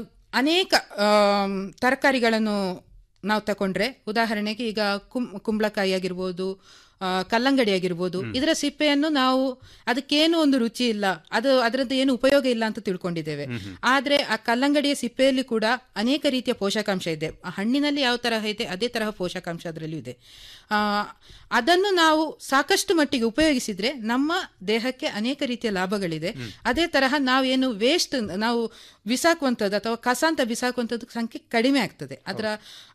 ಅನೇಕ ಆಮ್, ತರಕಾರಿಗಳನ್ನು ನಾವು ತಕೊಂಡ್ರೆ ಉದಾಹರಣೆಗೆ ಈಗ ಕುಂ ಕುಂಬಳಕಾಯಿ ಆಗಿರ್ಬೋದು ಆ, ಕಲ್ಲಂಗಡಿ ಆಗಿರ್ಬೋದು ಇದರ ಸಿಪ್ಪೆಯನ್ನು ನಾವು ಅದಕ್ಕೇನು ಒಂದು ರುಚಿ ಇಲ್ಲ ಅದು ಅದರದ್ದು ಏನು ಉಪಯೋಗ ಇಲ್ಲ ಅಂತ ತಿಳ್ಕೊಂಡಿದ್ದೇವೆ ಆದ್ರೆ ಆ ಕಲ್ಲಂಗಡಿಯ ಸಿಪ್ಪೆಯಲ್ಲಿ ಕೂಡ ಅನೇಕ ರೀತಿಯ ಪೋಷಕಾಂಶ ಇದೆ ಆ ಹಣ್ಣಿನಲ್ಲಿ ಯಾವ ತರಹ ಇದೆ ಅದೇ ತರಹ ಪೋಷಕಾಂಶ ಅದರಲ್ಲೂ ಇದೆ ಆ, ಅದನ್ನು ನಾವು ಸಾಕಷ್ಟು ಮಟ್ಟಿಗೆ ಉಪಯೋಗಿಸಿದ್ರೆ ನಮ್ಮ ದೇಹಕ್ಕೆ ಅನೇಕ ರೀತಿಯ ಲಾಭಗಳಿದೆ ಅದೇ ತರಹ ನಾವೇನು ವೇಸ್ಟ್ ನಾವು ಬಿಸಾಕುವಂಥದ್ದು ಅಥವಾ ಕಸ ಅಂತ ಬಿಸಾಕುವಂಥದ್ದು ಸಂಖ್ಯೆ ಕಡಿಮೆ ಆಗ್ತದೆ ಅದರ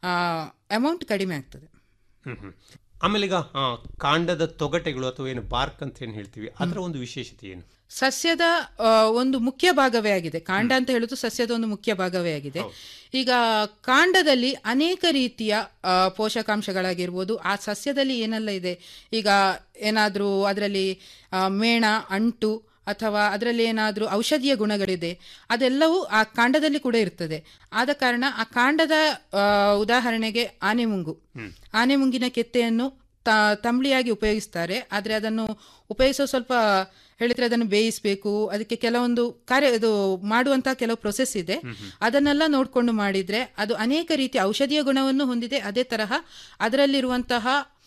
ಅಮೌಂಟ್ ಕಡಿಮೆ ಆಗ್ತದೆ ಹ್ಮ್ ಹ್ಮ್. ಆಮೇಲೆ ಈಗ ಆ, ಕಾಂಡದ ತೊಗಟೆಗಳು ಅಥವಾ ಏನು ಬಾರ್ಕ್ ಅಂತ ಏನು ಹೇಳ್ತೀವಿ ಅದರ ಒಂದು ವಿಶೇಷತೆ ಏನು ಸಸ್ಯದ ಆ, ಒಂದು ಮುಖ್ಯ ಭಾಗವೇ ಆಗಿದೆ ಕಾಂಡ ಅಂತ ಹೇಳುದು ಸಸ್ಯದ ಒಂದು ಮುಖ್ಯ ಭಾಗವೇ ಆಗಿದೆ ಈಗ ಕಾಂಡದಲ್ಲಿ ಅನೇಕ ರೀತಿಯ ಆ, ಪೋಷಕಾಂಶಗಳಾಗಿರ್ಬೋದು ಆ ಸಸ್ಯದಲ್ಲಿ ಏನೆಲ್ಲ ಇದೆ ಈಗ ಏನಾದರೂ ಅದರಲ್ಲಿ ಆ, ಮೇಣ ಅಂಟು ಅಥವಾ ಅದರಲ್ಲಿ ಏನಾದರೂ ಔಷಧೀಯ ಗುಣಗಳಿದೆ ಅದೆಲ್ಲವೂ ಆ ಕಾಂಡದಲ್ಲಿ ಕೂಡ ಇರ್ತದೆ ಆದ ಕಾರಣ ಆ ಕಾಂಡದ ಆ, ಉದಾಹರಣೆಗೆ ಆನೆಮುಂಗು ಆನೆಮುಂಗಿನ ಕೆತ್ತೆಯನ್ನು ತ- ತಂಬ್ಳಿಯಾಗಿ ಉಪಯೋಗಿಸ್ತಾರೆ ಆದರೆ ಅದನ್ನು ಉಪಯೋಗಿಸೋ ಸ್ವಲ್ಪ ಹೇಳಿದ್ರೆ ಅದನ್ನು ಬೇಯಿಸಬೇಕು ಅದಕ್ಕೆ ಕೆಲವೊಂದು ಕಾರ್ಯ ಇದು ಮಾಡುವಂತಹ ಕೆಲವು ಪ್ರೊಸೆಸ್ ಇದೆ ಅದನ್ನೆಲ್ಲ ನೋಡಿಕೊಂಡು ಮಾಡಿದ್ರೆ ಅದು ಅನೇಕ ರೀತಿಯ ಔಷಧೀಯ ಗುಣವನ್ನು ಹೊಂದಿದೆ ಅದೇ ತರಹ ಅದರಲ್ಲಿರುವಂತಹ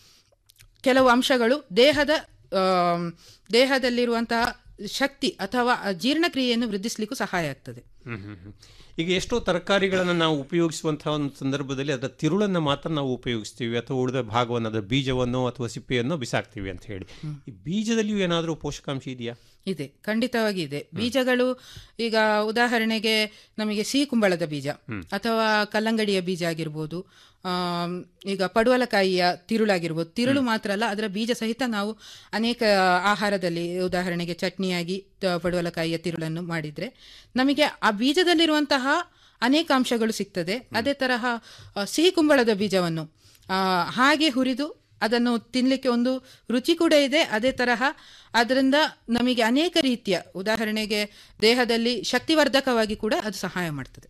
ಕೆಲವು ಅಂಶಗಳು ದೇಹದ ಆಮ್, ದೇಹದಲ್ಲಿರುವಂತಹ ಶಕ್ತಿ ಅಥವಾ ಜೀರ್ಣಕ್ರಿಯೆಯನ್ನು ವೃದ್ಧಿಸಲಿಕ್ಕೂ ಸಹಾಯ ಆಗ್ತದೆ ಹ್ಮ್ ಹ್ಮ್ ಹ್ಮ್. ಈಗ ಎಷ್ಟೋ ತರಕಾರಿಗಳನ್ನು ನಾವು ಉಪಯೋಗಿಸುವಂತಹ ಒಂದು ಸಂದರ್ಭದಲ್ಲಿ ಅದರ ತಿರುಳನ್ನು ಮಾತ್ರ ನಾವು ಉಪಯೋಗಿಸ್ತೀವಿ ಅಥವಾ ಉಳಿದ ಭಾಗವನ್ನು ಅದರ ಬೀಜವನ್ನು ಅಥವಾ ಸಿಪ್ಪೆಯನ್ನು ಬಿಸಾಕ್ತೀವಿ ಅಂತ ಹೇಳಿ ಈ ಬೀಜದಲ್ಲಿಯೂ ಏನಾದರೂ ಪೋಷಕಾಂಶ ಇದೆಯಾ ಇದೆ ಖಂಡಿತವಾಗಿ ಇದೆ ಬೀಜಗಳು ಈಗ ಉದಾಹರಣೆಗೆ ನಮಗೆ ಸಿಹಿ ಕುಂಬಳದ ಬೀಜ ಅಥವಾ ಕಲ್ಲಂಗಡಿಯ ಬೀಜ ಆಗಿರ್ಬೋದು ಆಮ್, ಈಗ ಪಡುವಲಕಾಯಿಯ ತಿರುಳಾಗಿರ್ಬೋದು ತಿರುಳು ಮಾತ್ರ ಅಲ್ಲ ಅದರ ಬೀಜ ಸಹಿತ ನಾವು ಅನೇಕ ಆಹಾರದಲ್ಲಿ ಉದಾಹರಣೆಗೆ ಚಟ್ನಿಯಾಗಿ ತ- ಪಡುವಲಕಾಯಿಯ ತಿರುಳನ್ನು ಮಾಡಿದ್ರೆ ನಮಗೆ ಆ ಬೀಜದಲ್ಲಿರುವಂತಹ ಅನೇಕ ಅಂಶಗಳು ಸಿಗ್ತದೆ ಅದೇ ತರಹ ಆ, ಸಿಹಿ ಕುಂಬಳದ ಬೀಜವನ್ನು ಆ, ಹಾಗೆ ಹುರಿದು ಅದನ್ನು ತಿನ್ನಲಿಕ್ಕೆ ಒಂದು ರುಚಿ ಕೂಡ ಇದೆ ಅದೇ ತರಹ ಅದರಿಂದ ನಮಗೆ ಅನೇಕ ರೀತಿಯ ಉದಾಹರಣೆಗೆ ದೇಹದಲ್ಲಿ ಶಕ್ತಿವರ್ಧಕವಾಗಿ ಕೂಡ ಅದು ಸಹಾಯ ಮಾಡ್ತದೆ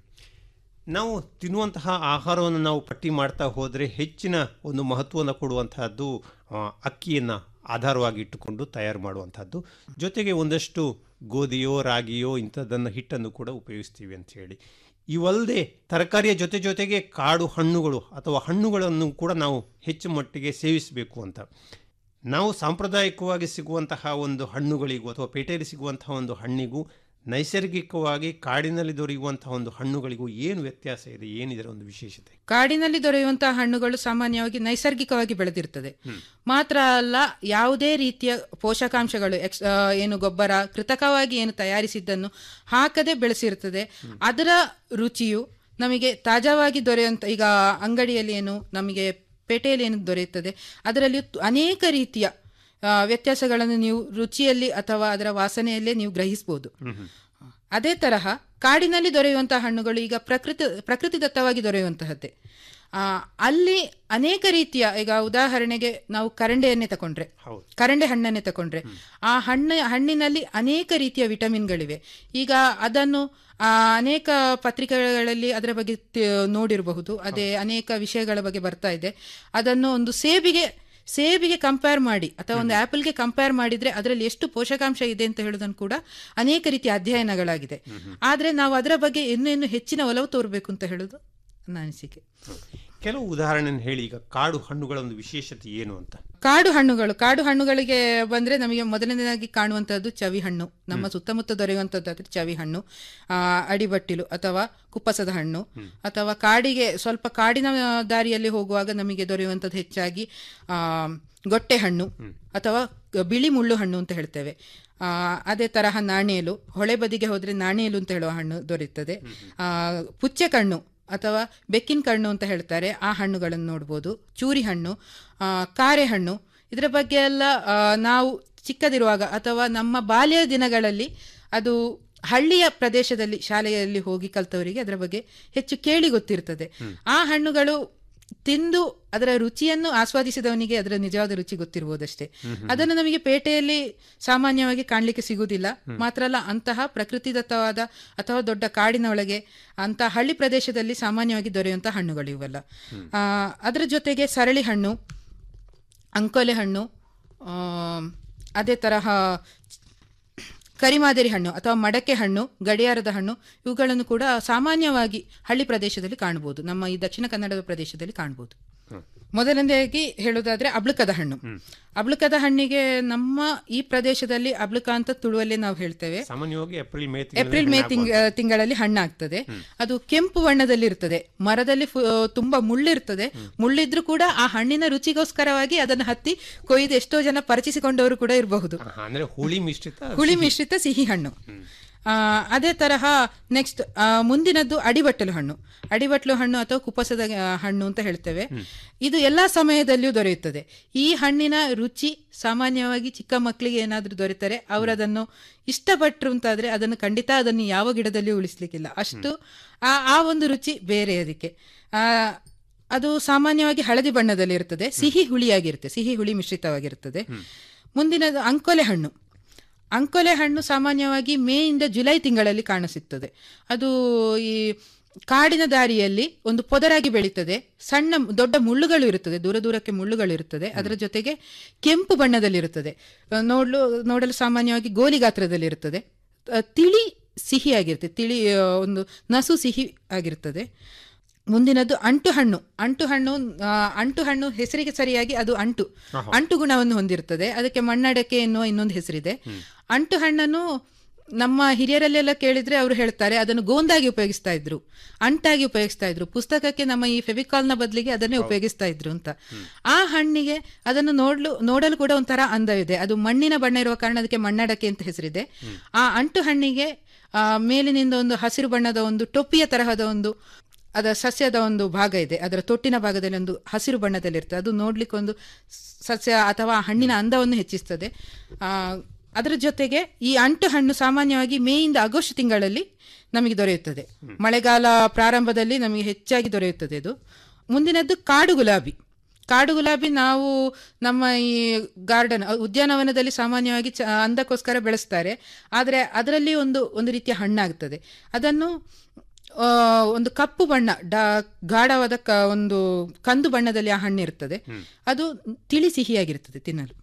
ನಾವು ತಿನ್ನುವಂತಹ ಆಹಾರವನ್ನು ನಾವು ಪಟ್ಟಿ ಮಾಡ್ತಾ ಹೋದರೆ ಹೆಚ್ಚಿನ ಒಂದು ಮಹತ್ವವನ್ನು ಕೊಡುವಂತಹದ್ದು ಆ, ಅಕ್ಕಿಯನ್ನು ಆಧಾರವಾಗಿ ಇಟ್ಟುಕೊಂಡು ತಯಾರು ಮಾಡುವಂತಹದ್ದು ಜೊತೆಗೆ ಒಂದಷ್ಟು ಗೋಧಿಯೋ ರಾಗಿಯೋ ಇಂಥದ್ದನ್ನು ಹಿಟ್ಟನ್ನು ಕೂಡ ಉಪಯೋಗಿಸ್ತೀವಿ ಅಂತ ಹೇಳಿ ಇವಲ್ಲದೆ ತರಕಾರಿಯ ಜೊತೆ ಜೊತೆಗೆ ಕಾಡು ಹಣ್ಣುಗಳು ಅಥವಾ ಹಣ್ಣುಗಳನ್ನು ಕೂಡ ನಾವು ಹೆಚ್ಚು ಮಟ್ಟಿಗೆ ಸೇವಿಸಬೇಕು ಅಂತ ನಾವು ಸಾಂಪ್ರದಾಯಿಕವಾಗಿ ಸಿಗುವಂತಹ ಒಂದು ಹಣ್ಣುಗಳಿಗೂ ಅಥವಾ ಪೇಟೆಯಲ್ಲಿ ಸಿಗುವಂತಹ ಒಂದು ಹಣ್ಣಿಗೂ ನೈಸರ್ಗಿಕವಾಗಿ ಕಾಡಿನಲ್ಲಿ ದೊರೆಯುವಂತಹ ಒಂದು ಹಣ್ಣುಗಳಿಗೂ ಏನು ವ್ಯತ್ಯಾಸ ಇದೆ ಏನಿದರ ಒಂದು ವಿಶೇಷತೆ ಕಾಡಿನಲ್ಲಿ ದೊರೆಯುವಂತಹ ಹಣ್ಣುಗಳು ಸಾಮಾನ್ಯವಾಗಿ ನೈಸರ್ಗಿಕವಾಗಿ ಬೆಳೆದಿರ್ತದೆ ಮಾತ್ರ ಅಲ್ಲ ಯಾವುದೇ ರೀತಿಯ ಪೋಷಕಾಂಶಗಳು ಎಕ್ಸ್ ಆ, ಏನು ಗೊಬ್ಬರ ಕೃತಕವಾಗಿ ಏನು ತಯಾರಿಸಿದ್ದನ್ನು ಹಾಕದೆ ಬೆಳೆಸಿರ್ತದೆ ಅದರ ರುಚಿಯು ನಮಗೆ ತಾಜಾವಾಗಿ ದೊರೆಯುವಂತ ಈಗ ಅಂಗಡಿಯಲ್ಲಿ ಏನು ನಮಗೆ ಪೇಟೆಯಲ್ಲಿ ಏನು ದೊರೆಯುತ್ತದೆ ಅದರಲ್ಲಿ ತು- ಅನೇಕ ರೀತಿಯ ಆ, ವ್ಯತ್ಯಾಸಗಳನ್ನು ನೀವು ರುಚಿಯಲ್ಲಿ ಅಥವಾ ಅದರ ವಾಸನೆಯಲ್ಲೇ ನೀವು ಗ್ರಹಿಸಬಹುದು ಅದೇ ತರಹ ಕಾಡಿನಲ್ಲಿ ದೊರೆಯುವಂತಹ ಹಣ್ಣುಗಳು ಈಗ ಪ್ರಕೃತಿ ಪ್ರಕೃತಿದತ್ತವಾಗಿ ದೊರೆಯುವಂತಹದ್ದೇ ಆ, ಅಲ್ಲಿ ಅನೇಕ ರೀತಿಯ ಈಗ ಉದಾಹರಣೆಗೆ ನಾವು ಕರಂಡೆಯನ್ನೇ ತಕೊಂಡ್ರೆ ಕರಂಡೆ ಹಣ್ಣನ್ನೇ ತಕೊಂಡ್ರೆ ಆ ಹಣ್ಣ ಹಣ್ಣಿನಲ್ಲಿ ಅನೇಕ ರೀತಿಯ ವಿಟಮಿನ್ಗಳಿವೆ ಈಗ ಅದನ್ನು ಆ, ಅನೇಕ ಪತ್ರಿಕೆಗಳಲ್ಲಿ ಅದರ ಬಗ್ಗೆ ತಿ- ನೋಡಿರಬಹುದು ಅದೇ ಅನೇಕ ವಿಷಯಗಳ ಬಗ್ಗೆ ಬರ್ತಾ ಇದೆ ಅದನ್ನು ಒಂದು ಸೇಬಿಗೆ ಸೇಬಿಗೆ ಕಂಪೇರ್ ಮಾಡಿ ಅಥವಾ ಒಂದು ಆಪಲ್ಗೆ ಕಂಪೇರ್ ಮಾಡಿದ್ರೆ ಅದರಲ್ಲಿ ಎಷ್ಟು ಪೋಷಕಾಂಶ ಇದೆ ಅಂತ ಹೇಳೋದನ್ನು ಕೂಡ ಅನೇಕ ರೀತಿಯ ಅಧ್ಯಯನಗಳಾಗಿದೆ ಆದ್ರೆ ನಾವು ಅದರ ಬಗ್ಗೆ ಇನ್ನೂ ಇನ್ನೂ ಹೆಚ್ಚಿನ ಒಲವು ತೋರಬೇಕು ಅಂತ ಹೇಳೋದು ನನ್ನ ಅನಿಸಿಕೆ ಕೆಲವು ಉದಾಹರಣೆ ಹೇಳಿ ಈಗ ಕಾಡು ಹಣ್ಣುಗಳ ಒಂದು ವಿಶೇಷತೆ ಏನು ಅಂತ ಕಾಡು ಹಣ್ಣುಗಳು ಕಾಡು ಹಣ್ಣುಗಳಿಗೆ ಬಂದ್ರೆ ನಮಗೆ ಮೊದಲನೇದಾಗಿ ಕಾಣುವಂತಹದ್ದು ಚವಿ ಹಣ್ಣು ನಮ್ಮ ಸುತ್ತಮುತ್ತ ದೊರೆಯುವಂತದ್ದಾದ್ರೆ ಚವಿ ಹಣ್ಣು ಆ, ಅಡಿಬಟ್ಟಿಲು ಅಥವಾ ಕುಪ್ಪಸದ ಹಣ್ಣು ಅಥವಾ ಕಾಡಿಗೆ ಸ್ವಲ್ಪ ಕಾಡಿನ ದಾರಿಯಲ್ಲಿ ಹೋಗುವಾಗ ನಮಗೆ ದೊರೆಯುವಂಥದ್ದು ಹೆಚ್ಚಾಗಿ ಆ, ಗೊಟ್ಟೆ ಹಣ್ಣು ಅಥವಾ ಬಿಳಿ ಮುಳ್ಳು ಹಣ್ಣು ಅಂತ ಹೇಳ್ತೇವೆ ಆ, ಅದೇ ತರಹ ನಾಣೇಲು ಹೊಳೆ ಬದಿಗೆ ಹೋದ್ರೆ ನಾಣೇಲು ಅಂತ ಹೇಳುವ ಹಣ್ಣು ದೊರೆಯುತ್ತದೆ ಆ, ಪುಚ್ಚೆ ಕಣ್ಣು ಅಥವಾ ಬೆಕ್ಕಿನ ಕಣ್ಣು ಅಂತ ಹೇಳ್ತಾರೆ ಆ ಹಣ್ಣುಗಳನ್ನು ನೋಡ್ಬೋದು ಚೂರಿ ಹಣ್ಣು ಆ, ಕಾರೆ ಹಣ್ಣು ಇದರ ಬಗ್ಗೆ ಎಲ್ಲ ಆ, ನಾವು ಚಿಕ್ಕದಿರುವಾಗ ಅಥವಾ ನಮ್ಮ ಬಾಲ್ಯ ದಿನಗಳಲ್ಲಿ ಅದು ಹಳ್ಳಿಯ ಪ್ರದೇಶದಲ್ಲಿ ಶಾಲೆಯಲ್ಲಿ ಹೋಗಿ ಕಲ್ತವರಿಗೆ ಅದರ ಬಗ್ಗೆ ಹೆಚ್ಚು ಕೇಳಿ ಗೊತ್ತಿರ್ತದೆ ಆ ಹಣ್ಣುಗಳು ತಿಂದು ಅದರ ರುಚಿಯನ್ನು ಆಸ್ವಾದಿಸಿದವನಿಗೆ ಅದರ ನಿಜವಾದ ರುಚಿ ಗೊತ್ತಿರುವುದಷ್ಟೇ ಅದನ್ನು ನಮಗೆ ಪೇಟೆಯಲ್ಲಿ ಸಾಮಾನ್ಯವಾಗಿ ಕಾಣಲಿಕ್ಕೆ ಸಿಗುವುದಿಲ್ಲ ಮಾತ್ರ ಅಲ್ಲ ಅಂತಹ ಪ್ರಕೃತಿದತ್ತವಾದ ಅಥವಾ ದೊಡ್ಡ ಕಾಡಿನ ಒಳಗೆ ಅಂತಹ ಹಳ್ಳಿ ಪ್ರದೇಶದಲ್ಲಿ ಸಾಮಾನ್ಯವಾಗಿ ದೊರೆಯುವಂತಹ ಹಣ್ಣುಗಳು ಇವೆಲ್ಲ ಆ, ಅದರ ಜೊತೆಗೆ ಸರಳಿ ಹಣ್ಣು ಅಂಕೋಲೆ ಹಣ್ಣು ಆ, ಅದೇ ತರಹ ಕರಿಮಾದರಿ ಹಣ್ಣು ಅಥವಾ ಮಡಕೆ ಹಣ್ಣು ಗಡಿಯಾರದ ಹಣ್ಣು ಇವುಗಳನ್ನು ಕೂಡ ಸಾಮಾನ್ಯವಾಗಿ ಹಳ್ಳಿ ಪ್ರದೇಶದಲ್ಲಿ ಕಾಣಬಹುದು ನಮ್ಮ ಈ ದಕ್ಷಿಣ ಕನ್ನಡದ ಪ್ರದೇಶದಲ್ಲಿ ಕಾಣಬಹುದು ಮೊದಲನೇದಾಗಿ ಹೇಳುವುದಾದ್ರೆ ಅಬ್ಳಕದ ಹಣ್ಣು ಅಬ್ಳಕದ ಹಣ್ಣಿಗೆ ನಮ್ಮ ಈ ಪ್ರದೇಶದಲ್ಲಿ ಅಬ್ಳಕ ಅಂತ ತುಳುವಲ್ಲೇ ನಾವು ಹೇಳ್ತೇವೆ ಸಾಮಾನ್ಯವಾಗಿ ಏಪ್ರಿಲ್ ಮೇ ಏಪ್ರಿಲ್ ಮೇ ತಿಂಗ ತಿಂಗಳಲ್ಲಿ ಹಣ್ಣಾಗ್ತದೆ ಅದು ಕೆಂಪು ಬಣ್ಣದಲ್ಲಿ ಇರ್ತದೆ ಮರದಲ್ಲಿ ಫು- ತುಂಬಾ ಮುಳ್ಳಿರ್ತದೆ ಮುಳ್ಳಿದ್ರು ಕೂಡ ಆ ಹಣ್ಣಿನ ರುಚಿಗೋಸ್ಕರವಾಗಿ ಅದನ್ನು ಹತ್ತಿ ಕೊಯ್ದು ಎಷ್ಟೋ ಜನ ಪರಿಚಿಸಿಕೊಂಡವರು ಕೂಡ ಇರಬಹುದು ಅಂದ್ರೆ ಹುಳಿ ಮಿಶ್ರಿತ ಹುಳಿ ಮಿಶ್ರಿತ ಸಿಹಿ ಹಣ್ಣು ಆ, ಅದೇ ತರಹ ನೆಕ್ಸ್ಟ್ ಮುಂದಿನದ್ದು ಅಡಿಬಟ್ಟಲು ಹಣ್ಣು ಅಡಿಬಟ್ಟಲು ಹಣ್ಣು ಅಥವಾ ಕುಪ್ಪಸದ ಆ, ಹಣ್ಣು ಅಂತ ಹೇಳ್ತೇವೆ ಇದು ಎಲ್ಲಾ ಸಮಯದಲ್ಲಿಯೂ ದೊರೆಯುತ್ತದೆ ಈ ಹಣ್ಣಿನ ರುಚಿ ಸಾಮಾನ್ಯವಾಗಿ ಚಿಕ್ಕ ಮಕ್ಕಳಿಗೆ ಏನಾದ್ರೂ ದೊರೆತರೆ ಅವರದನ್ನು ಇಷ್ಟಪಟ್ಟರು ಅಂತಾದ್ರೆ ಅದನ್ನು ಖಂಡಿತ ಅದನ್ನು ಯಾವ ಗಿಡದಲ್ಲಿಯೂ ಉಳಿಸ್ಲಿಕ್ಕಿಲ್ಲ ಅಷ್ಟು ಆ ಆ ಒಂದು ರುಚಿ ಬೇರೆ ಅದಕ್ಕೆ ಆ ಅದು ಸಾಮಾನ್ಯವಾಗಿ ಹಳದಿ ಬಣ್ಣದಲ್ಲಿ ಇರ್ತದೆ ಸಿಹಿ ಹುಳಿಯಾಗಿರುತ್ತೆ ಸಿಹಿ ಹುಳಿ ಮಿಶ್ರಿತವಾಗಿರುತ್ತದೆ ಮುಂದಿನದು ಅಂಕೋಲೆ ಹಣ್ಣು ಅಂಕೋಲೆ ಹಣ್ಣು ಸಾಮಾನ್ಯವಾಗಿ ಮೇಯಿಂದ ಜುಲೈ ತಿಂಗಳಲ್ಲಿ ಕಾಣಸಿಗ್ತದೆ ಅದು ಈ ಕಾಡಿನ ದಾರಿಯಲ್ಲಿ ಒಂದು ಪೊದರಾಗಿ ಬೆಳೀತದೆ ಸಣ್ಣ ದೊಡ್ಡ ಮುಳ್ಳುಗಳು ಇರುತ್ತದೆ ದೂರ ದೂರಕ್ಕೆ ಮುಳ್ಳುಗಳು ಇರುತ್ತದೆ ಅದರ ಜೊತೆಗೆ ಕೆಂಪು ಬಣ್ಣದಲ್ಲಿರುತ್ತದೆ ಆ, ನೋಡಲು ನೋಡಲು ಸಾಮಾನ್ಯವಾಗಿ ಗೋಲಿ ಗಾತ್ರದಲ್ಲಿ ಇರುತ್ತದೆ ಆ, ತಿಳಿ ಸಿಹಿಯಾಗಿರುತ್ತೆ ತಿಳಿ ಆ, ಒಂದು ನಸು ಸಿಹಿ ಆಗಿರ್ತದೆ ಮುಂದಿನದ್ದು ಅಂಟು ಹಣ್ಣು ಅಂಟು ಹಣ್ಣು ಆ, ಅಂಟು ಹಣ್ಣು ಹೆಸರಿಗೆ ಸರಿಯಾಗಿ ಅದು ಅಂಟು ಅಂಟು ಗುಣವನ್ನು ಹೊಂದಿರುತ್ತದೆ ಅದಕ್ಕೆ ಮಣ್ಣಡಕೆ ಎನ್ನುವ ಇನ್ನೊಂದು ಹೆಸರಿದೆ ಅಂಟು ಹಣ್ಣನ್ನು ನಮ್ಮ ಹಿರಿಯರಲ್ಲೆಲ್ಲ ಕೇಳಿದ್ರೆ ಅವರು ಹೇಳ್ತಾರೆ ಅದನ್ನು ಗೋಂದಾಗಿ ಉಪಯೋಗಿಸ್ತಾ ಇದ್ರು ಅಂಟಾಗಿ ಉಪಯೋಗಿಸ್ತಾ ಇದ್ರು ಪುಸ್ತಕಕ್ಕೆ ನಮ್ಮ ಈ ಫೆವಿಕಾಲ್ನ ಬದಲಿಗೆ ಅದನ್ನೇ ಉಪಯೋಗಿಸ್ತಾ ಇದ್ರು ಅಂತ ಆ ಹಣ್ಣಿಗೆ ಅದನ್ನು ನೋಡ್ಲು ನೋಡಲು ಕೂಡ ಒಂಥರ ಅಂದವಿದೆ ಅದು ಮಣ್ಣಿನ ಬಣ್ಣ ಇರುವ ಕಾರಣ ಅದಕ್ಕೆ ಮಣ್ಣಡಕೆ ಅಂತ ಹೆಸರಿದೆ ಆ ಅಂಟು ಹಣ್ಣಿಗೆ ಆ, ಮೇಲಿನಿಂದ ಒಂದು ಹಸಿರು ಬಣ್ಣದ ಒಂದು ಟೊಪ್ಪಿಯ ತರಹದ ಒಂದು ಅದರ ಸಸ್ಯದ ಒಂದು ಭಾಗ ಇದೆ ಅದರ ತೊಟ್ಟಿನ ಭಾಗದಲ್ಲಿ ಒಂದು ಹಸಿರು ಬಣ್ಣದಲ್ಲಿ ಇರ್ತದೆ ಅದು ನೋಡ್ಲಿಕ್ಕೆ ಒಂದು ಸಸ್ಯ ಅಥವಾ ಹಣ್ಣಿನ ಅಂದವನ್ನು ಹೆಚ್ಚಿಸ್ತದೆ ಆ, ಅದರ ಜೊತೆಗೆ ಈ ಅಂಟು ಹಣ್ಣು ಸಾಮಾನ್ಯವಾಗಿ ಮೇಯಿಂದ ಆಗಸ್ಟ್ ತಿಂಗಳಲ್ಲಿ ನಮಗೆ ದೊರೆಯುತ್ತದೆ ಮಳೆಗಾಲ ಪ್ರಾರಂಭದಲ್ಲಿ ನಮಗೆ ಹೆಚ್ಚಾಗಿ ದೊರೆಯುತ್ತದೆ ಇದು ಮುಂದಿನದ್ದು ಕಾಡು ಗುಲಾಬಿ ಕಾಡು ಗುಲಾಬಿ ನಾವು ನಮ್ಮ ಈ ಗಾರ್ಡನ್ ಉದ್ಯಾನವನದಲ್ಲಿ ಸಾಮಾನ್ಯವಾಗಿ ಚ ಅಂದಕ್ಕೋಸ್ಕರ ಬೆಳೆಸ್ತಾರೆ ಆದರೆ ಅದರಲ್ಲಿ ಒಂದು ಒಂದು ರೀತಿಯ ಹಣ್ಣಾಗ್ತದೆ ಅದನ್ನು ಆ, ಒಂದು ಕಪ್ಪು ಬಣ್ಣ ಡಾ ಗಾಢವಾದ ಕ ಒಂದು ಕಂದು ಬಣ್ಣದಲ್ಲಿ ಆ ಹಣ್ಣು ಇರ್ತದೆ ಅದು ತಿಳಿ ಸಿಹಿಯಾಗಿರ್ತದೆ ತಿನ್ನಲು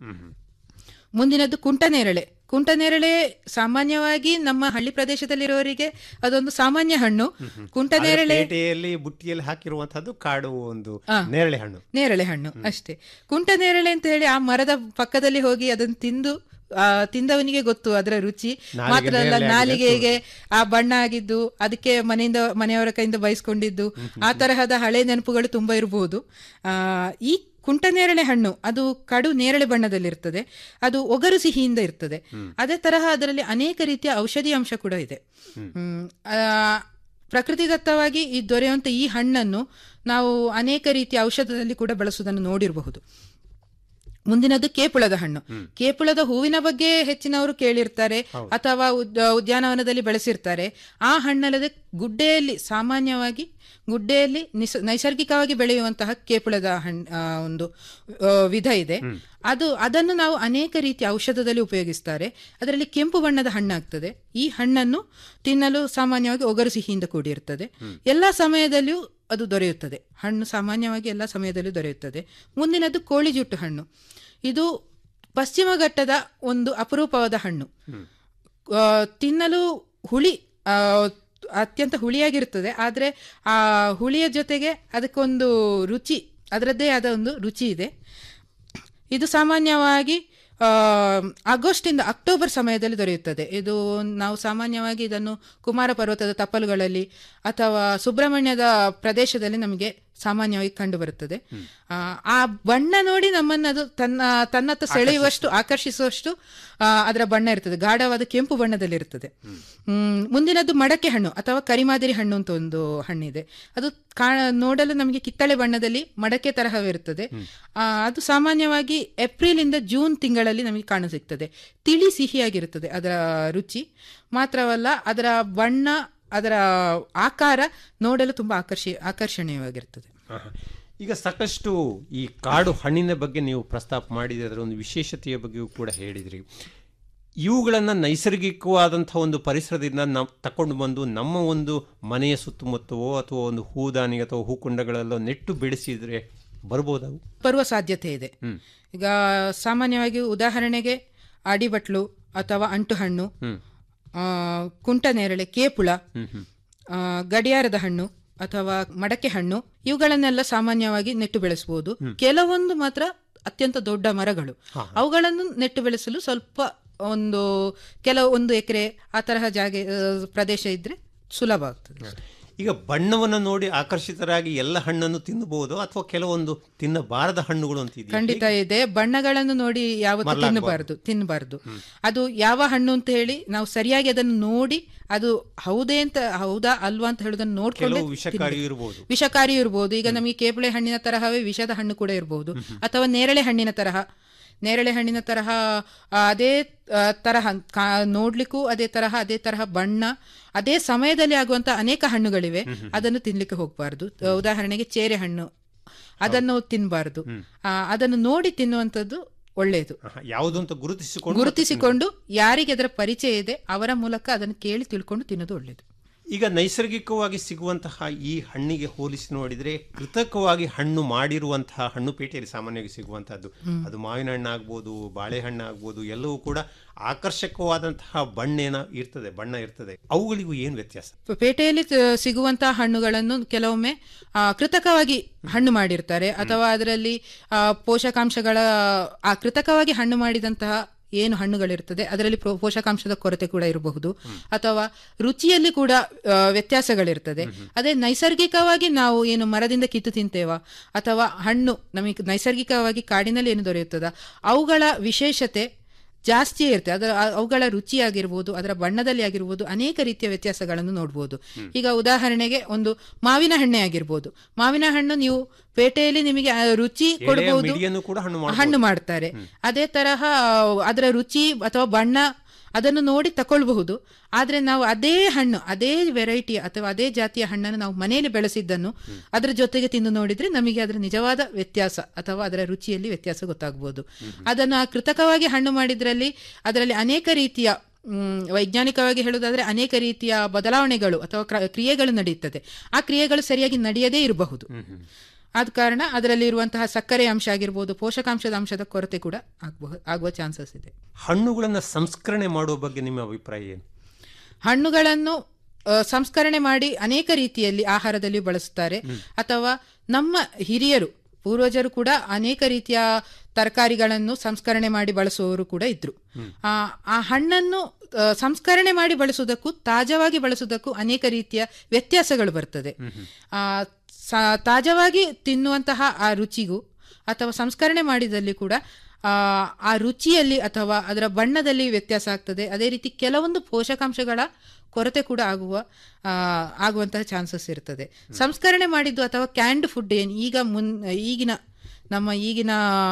ಮುಂದಿನದ್ದು ಕುಂಟನೇರಳೆ ಕುಂಟನೇರಳೆ ಸಾಮಾನ್ಯವಾಗಿ ನಮ್ಮ ಹಳ್ಳಿ ಪ್ರದೇಶದಲ್ಲಿರುವವರಿಗೆ ಅದೊಂದು ಸಾಮಾನ್ಯ ಹಣ್ಣು ಕುಂಟನೇರಳೆ ಪೇಟೆಯಲ್ಲಿ ಬುಟ್ಟಿಯಲ್ಲಿ ಹಾಕಿರುವಂತಹದ್ದು ಕಾಡು ಒಂದು ನೇರಳೆ ಹಣ್ಣು ನೇರಳೆ ಹಣ್ಣು ಅಷ್ಟೇ ಕುಂಟ ನೇರಳೆ ಅಂತ ಹೇಳಿ ಆ ಮರದ ಪಕ್ಕದಲ್ಲಿ ಹೋಗಿ ಅದನ್ನು ತಿಂದು ಆ, ತಿಂದವನಿಗೆ ಗೊತ್ತು ಅದರ ರುಚಿ ನಾಲಿಗೆ ಮಾತ್ರ ಅಲ್ಲ ನೇರಳೆ ಆಗಿದೆ ನಾಲಿಗೆಗೆ ಆ ಬಣ್ಣ ಆಗಿದ್ದು ಅದಕ್ಕೆ ಮನೆಯಿಂದ ಮನೆಯವರ ಕೈಯಿಂದ ಬಯಸ್ಕೊಂಡಿದ್ದು ಆ ತರಹದ ಹಳೆ ನೆನಪುಗಳು ತುಂಬಾ ಇರಬಹುದು ಆ ಈ ಕುಂಟ ನೇರಳೆ ಹಣ್ಣು ಅದು ಕಡು ನೇರಳೆ ಬಣ್ಣದಲ್ಲಿರ್ತದೆ ಅದು ಒಗರು ಸಿಹಿಯಿಂದ ಇರ್ತದೆ ಅದೇ ತರಹ ಅದರಲ್ಲಿ ಅನೇಕ ರೀತಿಯ ಔಷಧಿ ಅಂಶ ಕೂಡ ಇದೆ ಹ್ಮ್ ಆ, ಪ್ರಕೃತಿದತ್ತವಾಗಿ ಈ ದೊರೆಯುವಂತ ಈ ಹಣ್ಣನ್ನು ನಾವು ಅನೇಕ ರೀತಿಯ ಔಷಧದಲ್ಲಿ ಕೂಡ ಬಳಸುವುದನ್ನು ನೋಡಿರಬಹುದು ಮುಂದಿನದ್ದು ಕೇಪುಳದ ಹಣ್ಣು ಕೇಪುಳದ ಹೂವಿನ ಬಗ್ಗೆ ಹೆಚ್ಚಿನವರು ಕೇಳಿರ್ತಾರೆ ಅಥವಾ ಉದ್- ಉದ್ಯಾನವನದಲ್ಲಿ ಬೆಳೆಸಿರ್ತಾರೆ ಆ ಹಣ್ಣಲ್ಲದೆ ಗುಡ್ಡೆಯಲ್ಲಿ ಸಾಮಾನ್ಯವಾಗಿ ಗುಡ್ಡೆಯಲ್ಲಿ ನಿಸ- ನೈಸರ್ಗಿಕವಾಗಿ ಬೆಳೆಯುವಂತಹ ಕೇಪುಳದ ಹಣ್ಣು ಒಂದು ಆ, ವಿಧ ಇದೆ ಅದು ಅದನ್ನು ನಾವು ಅನೇಕ ರೀತಿಯ ಔಷಧದಲ್ಲಿ ಉಪಯೋಗಿಸ್ತಾರೆ ಅದರಲ್ಲಿ ಕೆಂಪು ಬಣ್ಣದ ಹಣ್ಣಾಗ್ತದೆ ಈ ಹಣ್ಣನ್ನು ತಿನ್ನಲು ಸಾಮಾನ್ಯವಾಗಿ ಒಗರು ಸಿಹಿಯಿಂದ ಕೂಡಿರ್ತದೆ ಎಲ್ಲ ಸಮಯದಲ್ಲಿಯೂ ಅದು ದೊರೆಯುತ್ತದೆ ಹಣ್ಣು ಸಾಮಾನ್ಯವಾಗಿ ಎಲ್ಲ ಸಮಯದಲ್ಲೂ ದೊರೆಯುತ್ತದೆ ಮುಂದಿನದ್ದು ಕೋಳಿ ಜುಟ್ಟು ಹಣ್ಣು ಇದು ಪಶ್ಚಿಮ ಘಟ್ಟದ ಒಂದು ಅಪರೂಪವಾದ ಹಣ್ಣು ಆ, ತಿನ್ನಲು ಹುಳಿ ಆ, ಅತ್ಯಂತ ಹುಳಿಯಾಗಿರ್ತದೆ ಆದರೆ ಆ ಹುಳಿಯ ಜೊತೆಗೆ ಅದಕ್ಕೊಂದು ರುಚಿ ಅದರದ್ದೇ ಆದ ಒಂದು ರುಚಿ ಇದೆ ಇದು ಸಾಮಾನ್ಯವಾಗಿ ಆ, ಆಗಸ್ಟಿಂದ ಅಕ್ಟೋಬರ್ ಸಮಯದಲ್ಲಿ ದೊರೆಯುತ್ತದೆ ಇದು ನಾವು ಸಾಮಾನ್ಯವಾಗಿ ಇದನ್ನು ಕುಮಾರ ಪರ್ವತದ ತಪ್ಪಲುಗಳಲ್ಲಿ ಅಥವಾ ಸುಬ್ರಹ್ಮಣ್ಯದ ಪ್ರದೇಶದಲ್ಲಿ ನಮಗೆ ಸಾಮಾನ್ಯವಾಗಿ ಕಂಡುಬರುತ್ತದೆ ಆ, ಆ ಬಣ್ಣ ನೋಡಿ ನಮ್ಮನ್ನು ಅದು ತನ್ನ ತನ್ನತ್ತ ಸೆಳೆಯುವಷ್ಟು ಆಕರ್ಷಿಸುವಷ್ಟು ಆ, ಅದರ ಬಣ್ಣ ಇರ್ತದೆ ಗಾಢವಾದ ಕೆಂಪು ಬಣ್ಣದಲ್ಲಿರ್ತದೆ ಹ್ಮ್ ಮುಂದಿನದ್ದು ಮಡಕೆ ಹಣ್ಣು ಅಥವಾ ಕರಿಮಾದಿರಿ ಹಣ್ಣು ಅಂತ ಒಂದು ಹಣ್ಣಿದೆ ಅದು ಕಾ ನೋಡಲು ನಮಗೆ ಕಿತ್ತಳೆ ಬಣ್ಣದಲ್ಲಿ ಮಡಕೆ ತರಹವಿರುತ್ತದೆ ಆ, ಅದು ಸಾಮಾನ್ಯವಾಗಿ ಏಪ್ರಿಲ್ ಇಂದ ಜೂನ್ ತಿಂಗಳಲ್ಲಿ ನಮಗೆ ಕಾಣಸಿಗ್ತದೆ ತಿಳಿ ಸಿಹಿಯಾಗಿರುತ್ತದೆ ಅದರ ರುಚಿ ಮಾತ್ರವಲ್ಲ ಅದರ ಬಣ್ಣ ಅದರ ಆಕಾರ ನೋಡಲು ತುಂಬಾ ಆಕರ್ಷಿ ಆಕರ್ಷಣೀಯವಾಗಿರ್ತದೆ ಆಹಾ. ಈಗ ಸಾಕಷ್ಟು ಈ ಕಾಡು ಹಣ್ಣಿನ ಬಗ್ಗೆ ನೀವು ಪ್ರಸ್ತಾಪ ಮಾಡಿದ್ರೆ ಅದರ ಒಂದು ವಿಶೇಷತೆಯ ಬಗ್ಗೆಯೂ ಕೂಡ ಹೇಳಿದ್ರಿ ಇವುಗಳನ್ನು ನೈಸರ್ಗಿಕವಾದಂಥ ಒಂದು ಪರಿಸರದಿಂದ ನಾವು ತಕೊಂಡು ಬಂದು ನಮ್ಮ ಒಂದು ಮನೆಯ ಸುತ್ತಮುತ್ತವೋ ಅಥವಾ ಒಂದು ಹೂದಾನಿ ಅಥವಾ ಹೂಕುಂಡಗಳಲ್ಲೋ ನೆಟ್ಟು ಬೆಳೆಸಿದ್ರೆ ಬರ್ಬೋದವು ಬರುವ ಸಾಧ್ಯತೆ ಇದೆ ಈಗ ಸಾಮಾನ್ಯವಾಗಿ ಉದಾಹರಣೆಗೆ ಅಡಿಬಟ್ಲು ಅಥವಾ ಅಂಟು ಹಣ್ಣು ಆ, ಕುಂಟ ನೇರಳೆ ಕೇಪುಳ ಆ, ಗಡಿಯಾರದ ಹಣ್ಣು ಅಥವಾ ಮಡಕೆ ಹಣ್ಣು ಇವುಗಳನ್ನೆಲ್ಲ ಸಾಮಾನ್ಯವಾಗಿ ನೆಟ್ಟು ಬೆಳೆಸಬಹುದು ಕೆಲವೊಂದು ಮಾತ್ರ ಅತ್ಯಂತ ದೊಡ್ಡ ಮರಗಳು ಅವುಗಳನ್ನು ನೆಟ್ಟು ಬೆಳೆಸಲು ಸ್ವಲ್ಪ ಒಂದು ಕೆಲವು ಒಂದು ಎಕರೆ ಆ ತರಹ ಜಾಗ ಆ, ಪ್ರದೇಶ ಇದ್ರೆ ಸುಲಭ ಆಗ್ತದೆ ಈಗ ಬಣ್ಣವನ್ನು ನೋಡಿ ಆಕರ್ಷಿತರಾಗಿ ಎಲ್ಲ ಹಣ್ಣನ್ನು ತಿನ್ನಬಹುದು ಅಥವಾ ಕೆಲವೊಂದು ತಿನ್ನಬಾರದ ಹಣ್ಣುಗಳು ಅಂತ ಇದೆಯಾ? ಖಂಡಿತ ಇದೆ ಬಣ್ಣಗಳನ್ನು ನೋಡಿ ಯಾವತ್ತೂ ಮರಳಾಗ್ಬಾರ್ದು. ತಿನ್ನಬಾರದು ತಿನ್ನಬಾರದು ಅದು ಯಾವ ಹಣ್ಣು ಅಂತ ಹೇಳಿ ನಾವು ಸರಿಯಾಗಿ ಅದನ್ನು ನೋಡಿ ಅದು ಹೌದೇ ಅಂತ ಹೌದಾ ಅಲ್ವಾ ಅಂತ ಹೇಳುದನ್ನು ನೋಡ್ಕೊಂಡು ಕೆಲವು ವಿಷಕಾರಿಯೂ ಇರ್ಬೋದು. ವಿಷಕಾರಿ ಇರಬಹುದು ಈಗ ನಮಗೆ ಕೇಪಳೆ ಹಣ್ಣಿನ ತರಹವೇ ವಿಷದ ಹಣ್ಣು ಕೂಡ ಇರಬಹುದು ಅಥವಾ ನೇರಳೆ ಹಣ್ಣಿನ ತರಹ ನೇರಳೆ ಹಣ್ಣಿನ ತರಹ ಆ, ಅದೇ ಆ, ತರಹ ಕಾ- ನೋಡ್ಲಿಕ್ಕೂ ಅದೇ ತರಹ ಅದೇ ತರಹ ಬಣ್ಣ ಅದೇ ಸಮಯದಲ್ಲಿ ಆಗುವಂತ ಅನೇಕ ಹಣ್ಣುಗಳಿವೆ ಅದನ್ನು ತಿನ್ಲಿಕ್ಕೆ ಹೋಗಬಾರ್ದು ಉದಾಹರಣೆಗೆ ಚೇರೆ ಹಣ್ಣು ಅದನ್ನು ತಿನ್ನಬಾರದು ಅದನ್ನು ನೋಡಿ ತಿನ್ನುವಂಥದ್ದು ಒಳ್ಳೆಯದು ಆಹಾ, ಯಾವುದು ಅಂತ ಗುರುತಿಸಿಕೊಂಡು ಗುರುತಿಸಿಕೊಂಡು ಯಾರಿಗೆ ಅದರ ಪರಿಚಯ ಇದೆ ಅವರ ಮೂಲಕ ಅದನ್ನು ಕೇಳಿ ತಿಳ್ಕೊಂಡು ತಿನ್ನೋದು ಒಳ್ಳೆಯದು ಈಗ ನೈಸರ್ಗಿಕವಾಗಿ ಸಿಗುವಂತಹ ಈ ಹಣ್ಣಿಗೆ ಹೋಲಿಸಿ ನೋಡಿದ್ರೆ ಕೃತಕವಾಗಿ ಹಣ್ಣು ಮಾಡಿರುವಂತಹ ಹಣ್ಣು ಪೇಟೆಯಲ್ಲಿ ಸಾಮಾನ್ಯವಾಗಿ ಸಿಗುವಂತಹದ್ದು ಅದು ಮಾವಿನ ಹಣ್ಣು ಆಗ್ಬೋದು ಬಾಳೆಹಣ್ಣು ಆಗ್ಬೋದು ಎಲ್ಲವೂ ಕೂಡ ಆಕರ್ಷಕವಾದಂತಹ ಬಣ್ಣೇನ ಇರ್ತದೆ ಬಣ್ಣ ಇರ್ತದೆ ಅವುಗಳಿಗೂ ಏನು ವ್ಯತ್ಯಾಸ ಪೇಟೆಯಲ್ಲಿ ತ- ಸಿಗುವಂತಹ ಹಣ್ಣುಗಳನ್ನು ಕೆಲವೊಮ್ಮೆ ಆ, ಕೃತಕವಾಗಿ ಹಣ್ಣು ಮಾಡಿರ್ತಾರೆ ಅಥವಾ ಅದರಲ್ಲಿ ಆ, ಪೋಷಕಾಂಶಗಳ ಆ ಕೃತಕವಾಗಿ ಹಣ್ಣು ಮಾಡಿದಂತಹ ಏನು ಹಣ್ಣುಗಳಿರ್ತದೆ ಅದರಲ್ಲಿ ಪೋ- ಪೋಷಕಾಂಶದ ಕೊರತೆ ಕೂಡ ಇರಬಹುದು ಅಥವಾ ರುಚಿಯಲ್ಲಿ ಕೂಡ ಆ, ವ್ಯತ್ಯಾಸಗಳಿರ್ತದೆ ಅದೇ ನೈಸರ್ಗಿಕವಾಗಿ ನಾವು ಏನು ಮರದಿಂದ ಕಿತ್ತು ತಿಂತೇವ ಅಥವಾ ಹಣ್ಣು ನಮಗೆ ನೈಸರ್ಗಿಕವಾಗಿ ಕಾಡಿನಲ್ಲಿ ಏನು ದೊರೆಯುತ್ತದ ಅವುಗಳ ವಿಶೇಷತೆ ಜಾಸ್ತಿಯೇ ಇರುತ್ತೆ ಅದರ ಆ- ಅವುಗಳ ರುಚಿಯಾಗಿರ್ಬೋದು ಅದರ ಬಣ್ಣದಲ್ಲಿ ಆಗಿರ್ಬೋದು ಅನೇಕ ರೀತಿಯ ವ್ಯತ್ಯಾಸಗಳನ್ನು ನೋಡ್ಬೋದು ಈಗ ಉದಾಹರಣೆಗೆ ಒಂದು ಮಾವಿನ ಹಣ್ಣೆ ಆಗಿರ್ಬೋದು ಮಾವಿನ ಹಣ್ಣು ನೀವು ಪೇಟೆಯಲ್ಲಿ ನಿಮಗೆ ಆ ರುಚಿ ಎಳೆಯ ಕೊಡಬಹುದು ಮಿಡಿಯನ್ನು ಕೂಡ ಹಣ್ಣು ಮಾಡ್ಬೋದು. ಹಣ್ಣು ಮಾಡ್ತಾರೆ ಅದೇ ತರಹ ಅದರ ರುಚಿ ಅಥವಾ ಬಣ್ಣ ಅದನ್ನು ನೋಡಿ ತಕೊಳ್ಬಹುದು ಆದ್ರೆ ನಾವು ಅದೇ ಹಣ್ಣು ಅದೇ ವೆರೈಟಿ ಅಥವಾ ಅದೇ ಜಾತಿಯ ಹಣ್ಣನ್ನು ನಾವು ಮನೆಯಲ್ಲಿ ಬೆಳೆಸಿದ್ದನ್ನು ಅದರ ಜೊತೆಗೆ ತಿಂದು ನೋಡಿದ್ರೆ ನಮಗೆ ಅದರ ನಿಜವಾದ ವ್ಯತ್ಯಾಸ ಅಥವಾ ಅದರ ರುಚಿಯಲ್ಲಿ ವ್ಯತ್ಯಾಸ ಗೊತ್ತಾಗಬಹುದು ಅದನ್ನು ಆ ಕೃತಕವಾಗಿ ಹಣ್ಣು ಮಾಡಿದ್ರಲ್ಲಿ ಅದರಲ್ಲಿ ಅನೇಕ ರೀತಿಯ ಮ್, ವೈಜ್ಞಾನಿಕವಾಗಿ ಹೇಳುವುದಾದ್ರೆ ಅನೇಕ ರೀತಿಯ ಬದಲಾವಣೆಗಳು ಅಥವಾ ಕ್ರ- ಕ್ರಿಯೆಗಳು ನಡೆಯುತ್ತದೆ ಆ ಕ್ರಿಯೆಗಳು ಸರಿಯಾಗಿ ನಡೆಯದೇ ಇರಬಹುದು ಆದ ಕಾರಣ ಅದರಲ್ಲಿ ಇರುವಂತಹ ಸಕ್ಕರೆ ಅಂಶ ಆಗಿರ್ಬೋದು ಪೋಷಕಾಂಶದ ಅಂಶದ ಕೊರತೆ ಕೂಡ ಆಗಬಹುದು ಆಗುವ ಚಾನ್ಸಸ್ ಇದೆ ಹಣ್ಣುಗಳನ್ನು ಸಂಸ್ಕರಣೆ ಮಾಡುವ ಬಗ್ಗೆ ನಿಮ್ಮ ಅಭಿಪ್ರಾಯ ಏನು ಹಣ್ಣುಗಳನ್ನು ಆ, ಸಂಸ್ಕರಣೆ ಮಾಡಿ ಅನೇಕ ರೀತಿಯಲ್ಲಿ ಆಹಾರದಲ್ಲಿ ಬಳಸುತ್ತಾರೆ ಅಥವಾ ನಮ್ಮ ಹಿರಿಯರು ಪೂರ್ವಜರು ಕೂಡ ಅನೇಕ ರೀತಿಯ ತರಕಾರಿಗಳನ್ನು ಸಂಸ್ಕರಣೆ ಮಾಡಿ ಬಳಸುವವರು ಕೂಡ ಇದ್ರು ಆ ಆ ಹಣ್ಣನ್ನು ಆ, ಸಂಸ್ಕರಣೆ ಮಾಡಿ ಬಳಸುವುದಕ್ಕೂ ತಾಜಾವಾಗಿ ಬಳಸುವುದಕ್ಕೂ ಅನೇಕ ರೀತಿಯ ವ್ಯತ್ಯಾಸಗಳು ಬರ್ತದೆ ಆ ಸ- ತಾಜಾವಾಗಿ ತಿನ್ನುವಂತಹ ಆ ರುಚಿಗೂ ಅಥವಾ ಸಂಸ್ಕರಣೆ ಮಾಡಿದಲ್ಲಿ ಕೂಡ ಆ, ಆ ರುಚಿಯಲ್ಲಿ ಅಥವಾ ಅದರ ಬಣ್ಣದಲ್ಲಿ ವ್ಯತ್ಯಾಸ ಆಗ್ತದೆ ಅದೇ ರೀತಿ ಕೆಲವೊಂದು ಪೋಷಕಾಂಶಗಳ ಕೊರತೆ ಕೂಡ ಆಗುವ ಆ, ಆಗುವಂತಹ ಚಾನ್ಸಸ್ ಇರ್ತದೆ ಸಂಸ್ಕರಣೆ ಮಾಡಿದ್ದು ಅಥವಾ ಕ್ಯಾಂಡ್ ಫುಡ್ ಏನು ಈಗ ಮುನ್ ಈಗಿನ ನಮ್ಮ ಈಗಿನ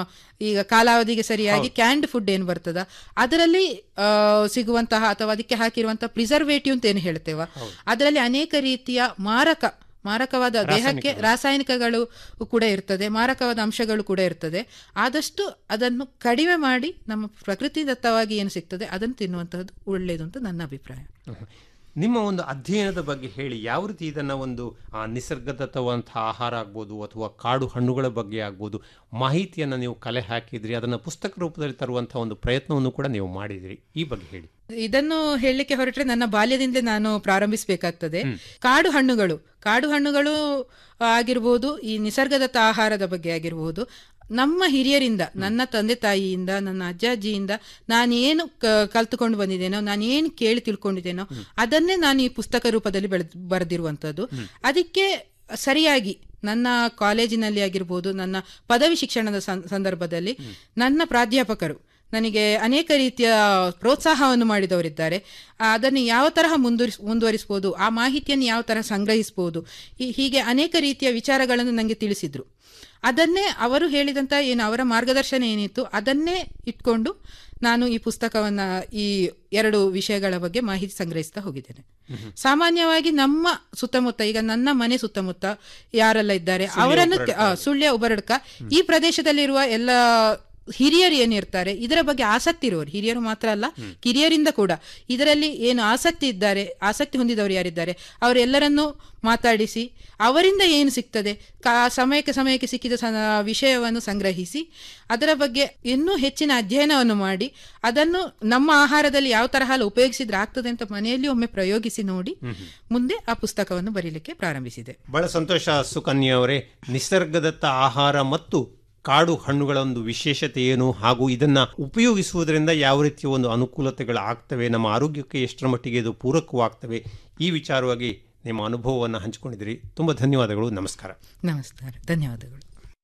ಈಗ ಕಾಲಾವಧಿಗೆ ಸರಿಯಾಗಿ ಕ್ಯಾಂಡ್ ಫುಡ್ ಏನು ಬರ್ತದ ಅದರಲ್ಲಿ ಆ, ಸಿಗುವಂತಹ ಅಥವಾ ಅದಕ್ಕೆ ಹಾಕಿರುವಂತಹ ಪ್ರಿಸರ್ವೇಟಿವ್ ಅಂತ ಏನು ಹೇಳ್ತೇವ ಅದರಲ್ಲಿ ಅನೇಕ ರೀತಿಯ ಮಾರಕ ಮಾರಕವಾದ ದೇಹಕ್ಕೆ ರಾಸಾಯನಿಕಗಳು ಕೂಡ ಇರ್ತದೆ ಮಾರಕವಾದ ಅಂಶಗಳು ಕೂಡ ಇರ್ತದೆ ಆದಷ್ಟು ಅದನ್ನು ಕಡಿಮೆ ಮಾಡಿ ನಮ್ಮ ಪ್ರಕೃತಿದತ್ತವಾಗಿ ಏನು ಸಿಗ್ತದೆ ಅದನ್ನು ತಿನ್ನುವಂತಹದ್ದು ಒಳ್ಳೆಯದು ಅಂತ ನನ್ನ ಅಭಿಪ್ರಾಯ ನಿಮ್ಮ ಒಂದು ಅಧ್ಯಯನದ ಬಗ್ಗೆ ಹೇಳಿ ಯಾವ ರೀತಿ ಇದನ್ನ ಒಂದು ಆ, ನಿಸರ್ಗದತ್ತವಂತಹ ಆಹಾರ ಆಗ್ಬೋದು ಅಥವಾ ಕಾಡು ಹಣ್ಣುಗಳ ಬಗ್ಗೆ ಆಗ್ಬೋದು ಮಾಹಿತಿಯನ್ನು ನೀವು ಕಲೆ ಹಾಕಿದ್ರಿ ಅದನ್ನು ಪುಸ್ತಕ ರೂಪದಲ್ಲಿ ತರುವಂತಹ ಒಂದು ಪ್ರಯತ್ನವನ್ನು ಕೂಡ ನೀವು ಮಾಡಿದಿರಿ ಈ ಬಗ್ಗೆ ಹೇಳಿ ಇದನ್ನು ಹೇಳಲಿಕ್ಕೆ ಹೊರಟ್ರೆ ನನ್ನ ಬಾಲ್ಯದಿಂದಲೇ ನಾನು ಪ್ರಾರಂಭಿಸಬೇಕಾಗ್ತದೆ ಕಾಡು ಹಣ್ಣುಗಳು ಕಾಡು ಹಣ್ಣುಗಳು ಆಗಿರ್ಬೋದು ಈ ನಿಸರ್ಗದತ್ತ ಆಹಾರದ ಬಗ್ಗೆ ಆಗಿರ್ಬೋದು ನಮ್ಮ ಹಿರಿಯರಿಂದ ನನ್ನ ತಂದೆ ತಾಯಿಯಿಂದ ನನ್ನ ಅಜ್ಜ ಅಜ್ಜಿಯಿಂದ ನಾನೇನು ಕ- ಕಲ್ತುಕೊಂಡು ಬಂದಿದ್ದೇನೋ ನಾನೇನು ಕೇಳಿ ತಿಳ್ಕೊಂಡಿದ್ದೇನೋ ಅದನ್ನೇ ನಾನು ಈ ಪುಸ್ತಕ ರೂಪದಲ್ಲಿ ಬೆಳೆದ್ ಬರೆದಿರುವಂತದ್ದು ಅದಕ್ಕೆ ಸರಿಯಾಗಿ ನನ್ನ ಕಾಲೇಜಿನಲ್ಲಿ ಆಗಿರ್ಬೋದು ನನ್ನ ಪದವಿ ಶಿಕ್ಷಣದ ಸಂ- ಸಂದರ್ಭದಲ್ಲಿ ನನ್ನ ಪ್ರಾಧ್ಯಾಪಕರು ನನಗೆ ಅನೇಕ ರೀತಿಯ ಪ್ರೋತ್ಸಾಹವನ್ನು ಮಾಡಿದವರಿದ್ದಾರೆ ಆ, ಅದನ್ನು ಯಾವ ತರಹ ಮುಂದುವರಿಸ್ ಮುಂದುವರಿಸ್ಬೋದು ಆ ಮಾಹಿತಿಯನ್ನು ಯಾವ ತರಹ ಸಂಗ್ರಹಿಸ್ಬೋದು ಈ- ಹೀಗೆ ಅನೇಕ ರೀತಿಯ ವಿಚಾರಗಳನ್ನು ನನಗೆ ತಿಳಿಸಿದ್ರು ಅದನ್ನೇ ಅವರು ಹೇಳಿದಂತ ಏನು ಅವರ ಮಾರ್ಗದರ್ಶನ ಏನಿತ್ತು ಅದನ್ನೇ ಇಟ್ಕೊಂಡು ನಾನು ಈ ಪುಸ್ತಕವನ್ನ ಈ ಎರಡು ವಿಷಯಗಳ ಬಗ್ಗೆ ಮಾಹಿತಿ ಸಂಗ್ರಹಿಸ್ತಾ ಹೋಗಿದ್ದೇನೆ ಸಾಮಾನ್ಯವಾಗಿ ನಮ್ಮ ಸುತ್ತಮುತ್ತ ಈಗ ನನ್ನ ಮನೆ ಸುತ್ತಮುತ್ತ ಯಾರೆಲ್ಲ ಇದ್ದಾರೆ ಅವರನ್ನು ಆ, ಸುಳ್ಯ ಉಬರಡ್ಕ ಈ ಪ್ರದೇಶದಲ್ಲಿರುವ ಎಲ್ಲ ಹಿರಿಯರು ಏನಿರ್ತಾರೆ ಇದರ ಬಗ್ಗೆ ಆಸಕ್ತಿ ಇರುವವರು ಹಿರಿಯರು ಮಾತ್ರ ಅಲ್ಲ ಕಿರಿಯರಿಂದ ಕೂಡ ಇದರಲ್ಲಿ ಏನು ಆಸಕ್ತಿ ಇದ್ದಾರೆ ಆಸಕ್ತಿ ಹೊಂದಿದವರು ಯಾರಿದ್ದಾರೆ ಅವರೆಲ್ಲರನ್ನೂ ಮಾತಾಡಿಸಿ ಅವರಿಂದ ಏನು ಸಿಗ್ತದೆ ಕಾ- ಸಮಯಕ್ಕೆ ಸಮಯಕ್ಕೆ ಸಿಕ್ಕಿದ ಸ- ವಿಷಯವನ್ನು ಸಂಗ್ರಹಿಸಿ ಅದರ ಬಗ್ಗೆ ಇನ್ನೂ ಹೆಚ್ಚಿನ ಅಧ್ಯಯನವನ್ನು ಮಾಡಿ ಅದನ್ನು ನಮ್ಮ ಆಹಾರದಲ್ಲಿ ಯಾವ ತರಹ ಎಲ್ಲ ಉಪಯೋಗಿಸಿದ್ರೆ ಆಗ್ತದೆ ಅಂತ ಮನೆಯಲ್ಲಿ ಒಮ್ಮೆ ಪ್ರಯೋಗಿಸಿ ನೋಡಿ ಮುಂದೆ ಆ ಪುಸ್ತಕವನ್ನು ಬರೀಲಿಕ್ಕೆ ಪ್ರಾರಂಭಿಸಿದೆ ಬಹಳ ಸಂತೋಷ ಸುಕನ್ಯಾ ಅವರೇ ನಿಸರ್ಗದತ್ತ ಆಹಾರ ಮತ್ತು ಕಾಡು ಹಣ್ಣುಗಳ ಒಂದು ವಿಶೇಷತೆ ಏನು ಹಾಗೂ ಇದನ್ನ ಉಪಯೋಗಿಸುವುದರಿಂದ ಯಾವ ರೀತಿಯ ಒಂದು ಅನುಕೂಲತೆಗಳು ಆಗ್ತವೆ ನಮ್ಮ ಆರೋಗ್ಯಕ್ಕೆ ಎಷ್ಟರ ಮಟ್ಟಿಗೆ ಇದು ಪೂರಕವಾಗ್ತವೆ ಈ ವಿಚಾರವಾಗಿ ನಿಮ್ಮ ಅನುಭವವನ್ನು ಹಂಚಿಕೊಂಡಿದ್ದೀರಿ ತುಂಬ ಧನ್ಯವಾದಗಳು ನಮಸ್ಕಾರ ನಮಸ್ಕಾರ ಧನ್ಯವಾದಗಳು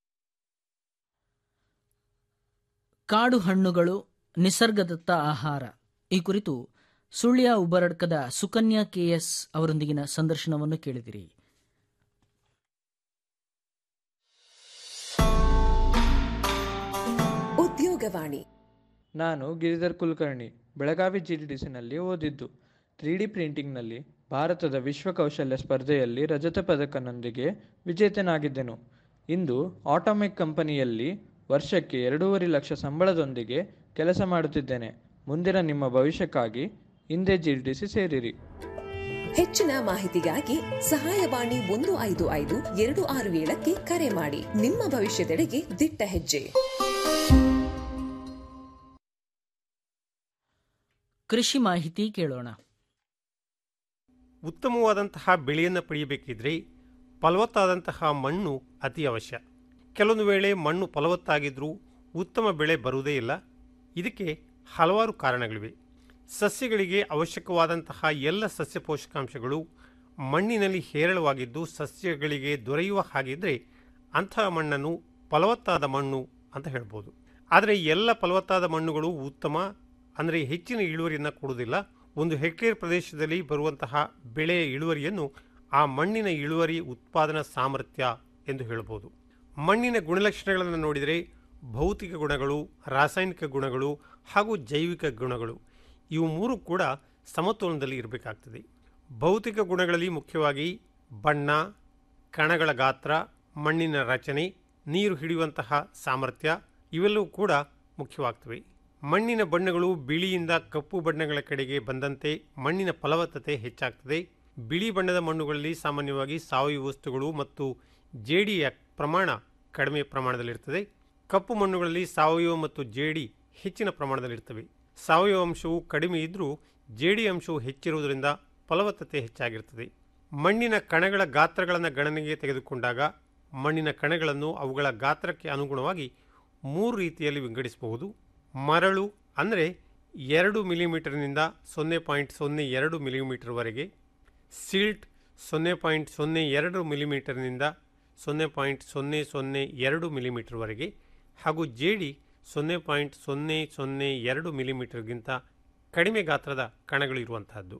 ಕಾಡು ಹಣ್ಣುಗಳು ನಿಸರ್ಗದತ್ತ ಆಹಾರ ಈ ಕುರಿತು ಸುಳ್ಯ ಉಬರಡ್ಕದ ಸುಕನ್ಯಾ ಕೆಎಸ್ ಅವರೊಂದಿಗಿನ ಸಂದರ್ಶನವನ್ನು ಕೇಳಿದಿರಿ ಉದ್ಯೋಗವಾಣಿ ನಾನು ಗಿರಿಧರ್ ಕುಲಕರ್ಣಿ ಬೆಳಗಾವಿ ಜಿಡಿಡಿಸಿನಲ್ಲಿ ಓದಿದ್ದು ತ್ರೀ ಡಿ ಪ್ರಿಂಟಿಂಗ್ನಲ್ಲಿ ಭಾರತದ ವಿಶ್ವ ಕೌಶಲ್ಯ ಸ್ಪರ್ಧೆಯಲ್ಲಿ ರಜತ ಪದಕನೊಂದಿಗೆ ವಿಜೇತನಾಗಿದ್ದೆನು ಇಂದು ಆಟೋಮೆಕ್ ಕಂಪನಿಯಲ್ಲಿ ವರ್ಷಕ್ಕೆ ಎರಡೂವರೆ ಲಕ್ಷ ಸಂಬಳದೊಂದಿಗೆ ಕೆಲಸ ಮಾಡುತ್ತಿದ್ದೇನೆ ಮುಂದಿನ ನಿಮ್ಮ ಭವಿಷ್ಯಕ್ಕಾಗಿ ಹಿಂದೆ ಜಿಡಿಡಿಸಿ ಸೇರಿರಿ ಹೆಚ್ಚಿನ ಮಾಹಿತಿಗಾಗಿ ಸಹಾಯವಾಣಿ ಒಂದು ಐದು ಐದು ಎರಡು ಆರು ಏಳಕ್ಕೆ ಕರೆ ಮಾಡಿ ನಿಮ್ಮ ಭವಿಷ್ಯದೆಡೆಗೆ ದಿಟ್ಟ ಹೆಜ್ಜೆ ಕೃಷಿ ಮಾಹಿತಿ ಕೇಳೋಣ ಉತ್ತಮವಾದಂತಹ ಬೆಳೆಯನ್ನು ಪಡೆಯಬೇಕಿದ್ರೆ ಫಲವತ್ತಾದಂತಹ ಮಣ್ಣು ಅತಿ ಅವಶ್ಯ ಕೆಲವೊಂದು ವೇಳೆ ಮಣ್ಣು ಫಲವತ್ತಾಗಿದ್ದರೂ ಉತ್ತಮ ಬೆಳೆ ಬರುವುದೇ ಇಲ್ಲ ಇದಕ್ಕೆ ಹಲವಾರು ಕಾರಣಗಳಿವೆ ಸಸ್ಯಗಳಿಗೆ ಅವಶ್ಯಕವಾದಂತಹ ಎಲ್ಲ ಸಸ್ಯ ಪೋಷಕಾಂಶಗಳು ಮಣ್ಣಿನಲ್ಲಿ ಹೇರಳವಾಗಿದ್ದು ಸಸ್ಯಗಳಿಗೆ ದೊರೆಯುವ ಹಾಗಿದ್ದರೆ ಅಂತಹ ಮಣ್ಣನ್ನು ಫಲವತ್ತಾದ ಮಣ್ಣು ಅಂತ ಹೇಳ್ಬೋದು ಆದರೆ ಎಲ್ಲ ಫಲವತ್ತಾದ ಮಣ್ಣುಗಳು ಉತ್ತಮ ಅಂದರೆ ಹೆಚ್ಚಿನ ಇಳುವರಿಯನ್ನು ಕೊಡುವುದಿಲ್ಲ ಒಂದು ಹೆಕ್ಟೇರ್ ಪ್ರದೇಶದಲ್ಲಿ ಬರುವಂತಹ ಬೆಳೆಯ ಇಳುವರಿಯನ್ನು ಆ ಮಣ್ಣಿನ ಇಳುವರಿ ಉತ್ಪಾದನಾ ಸಾಮರ್ಥ್ಯ ಎಂದು ಹೇಳಬಹುದು ಮಣ್ಣಿನ ಗುಣಲಕ್ಷಣಗಳನ್ನು ನೋಡಿದರೆ ಭೌತಿಕ ಗುಣಗಳು ರಾಸಾಯನಿಕ ಗುಣಗಳು ಹಾಗೂ ಜೈವಿಕ ಗುಣಗಳು ಇವು ಮೂರು ಕೂಡ ಸಮತೋಲನದಲ್ಲಿ ಇರಬೇಕಾಗ್ತದೆ ಭೌತಿಕ ಗುಣಗಳಲ್ಲಿ ಮುಖ್ಯವಾಗಿ ಬಣ್ಣ ಕಣಗಳ ಗಾತ್ರ ಮಣ್ಣಿನ ರಚನೆ ನೀರು ಹಿಡಿಯುವಂತಹ ಸಾಮರ್ಥ್ಯ ಇವೆಲ್ಲವೂ ಕೂಡ ಮುಖ್ಯವಾಗ್ತವೆ ಮಣ್ಣಿನ ಬಣ್ಣಗಳು ಬಿಳಿಯಿಂದ ಕಪ್ಪು ಬಣ್ಣಗಳ ಕಡೆಗೆ ಬಂದಂತೆ ಮಣ್ಣಿನ ಫಲವತ್ತತೆ ಹೆಚ್ಚಾಗ್ತದೆ ಬಿಳಿ ಬಣ್ಣದ ಮಣ್ಣುಗಳಲ್ಲಿ ಸಾಮಾನ್ಯವಾಗಿ ಸಾವಯವ ವಸ್ತುಗಳು ಮತ್ತು ಜೇಡಿಯ ಪ್ರಮಾಣ ಕಡಿಮೆ ಪ್ರಮಾಣದಲ್ಲಿರ್ತದೆ ಕಪ್ಪು ಮಣ್ಣುಗಳಲ್ಲಿ ಸಾವಯವ ಮತ್ತು ಜೇಡಿ ಹೆಚ್ಚಿನ ಪ್ರಮಾಣದಲ್ಲಿರ್ತವೆ ಸಾವಯವ ಅಂಶವು ಕಡಿಮೆ ಇದ್ದರೂ ಜೇಡಿ ಅಂಶವು ಹೆಚ್ಚಿರುವುದರಿಂದ ಫಲವತ್ತತೆ ಹೆಚ್ಚಾಗಿರ್ತದೆ ಮಣ್ಣಿನ ಕಣಗಳ ಗಾತ್ರಗಳನ್ನು ಗಣನೆಗೆ ತೆಗೆದುಕೊಂಡಾಗ ಮಣ್ಣಿನ ಕಣಗಳನ್ನು ಅವುಗಳ ಗಾತ್ರಕ್ಕೆ ಅನುಗುಣವಾಗಿ ಮೂರು ರೀತಿಯಲ್ಲಿ ವಿಂಗಡಿಸಬಹುದು ಮರಳು ಅಂದರೆ ಎರಡು ಮಿಲಿಮೀಟರ್ನಿಂದ ಸೊನ್ನೆ ಪಾಯಿಂಟ್ ಸೊನ್ನೆ ಎರಡು ಮಿಲಿಮೀಟರ್ವರೆಗೆ ಸಿಲ್ಟ್ ಸೊನ್ನೆ ಪಾಯಿಂಟ್ ಸೊನ್ನೆ ಎರಡು ಮಿಲಿಮೀಟರ್ನಿಂದ ಸೊನ್ನೆ ಪಾಯಿಂಟ್ ಸೊನ್ನೆ ಸೊನ್ನೆ ಎರಡು ಮಿಲಿಮೀಟರ್ವರೆಗೆ ಹಾಗೂ ಜೇಡಿ ಸೊನ್ನೆ ಪಾಯಿಂಟ್ ಸೊನ್ನೆ ಸೊನ್ನೆ ಎರಡು ಮಿಲಿಮೀಟರ್ಗಿಂತ ಕಡಿಮೆ ಗಾತ್ರದ ಕಣಗಳು ಇರುವಂತಹದ್ದು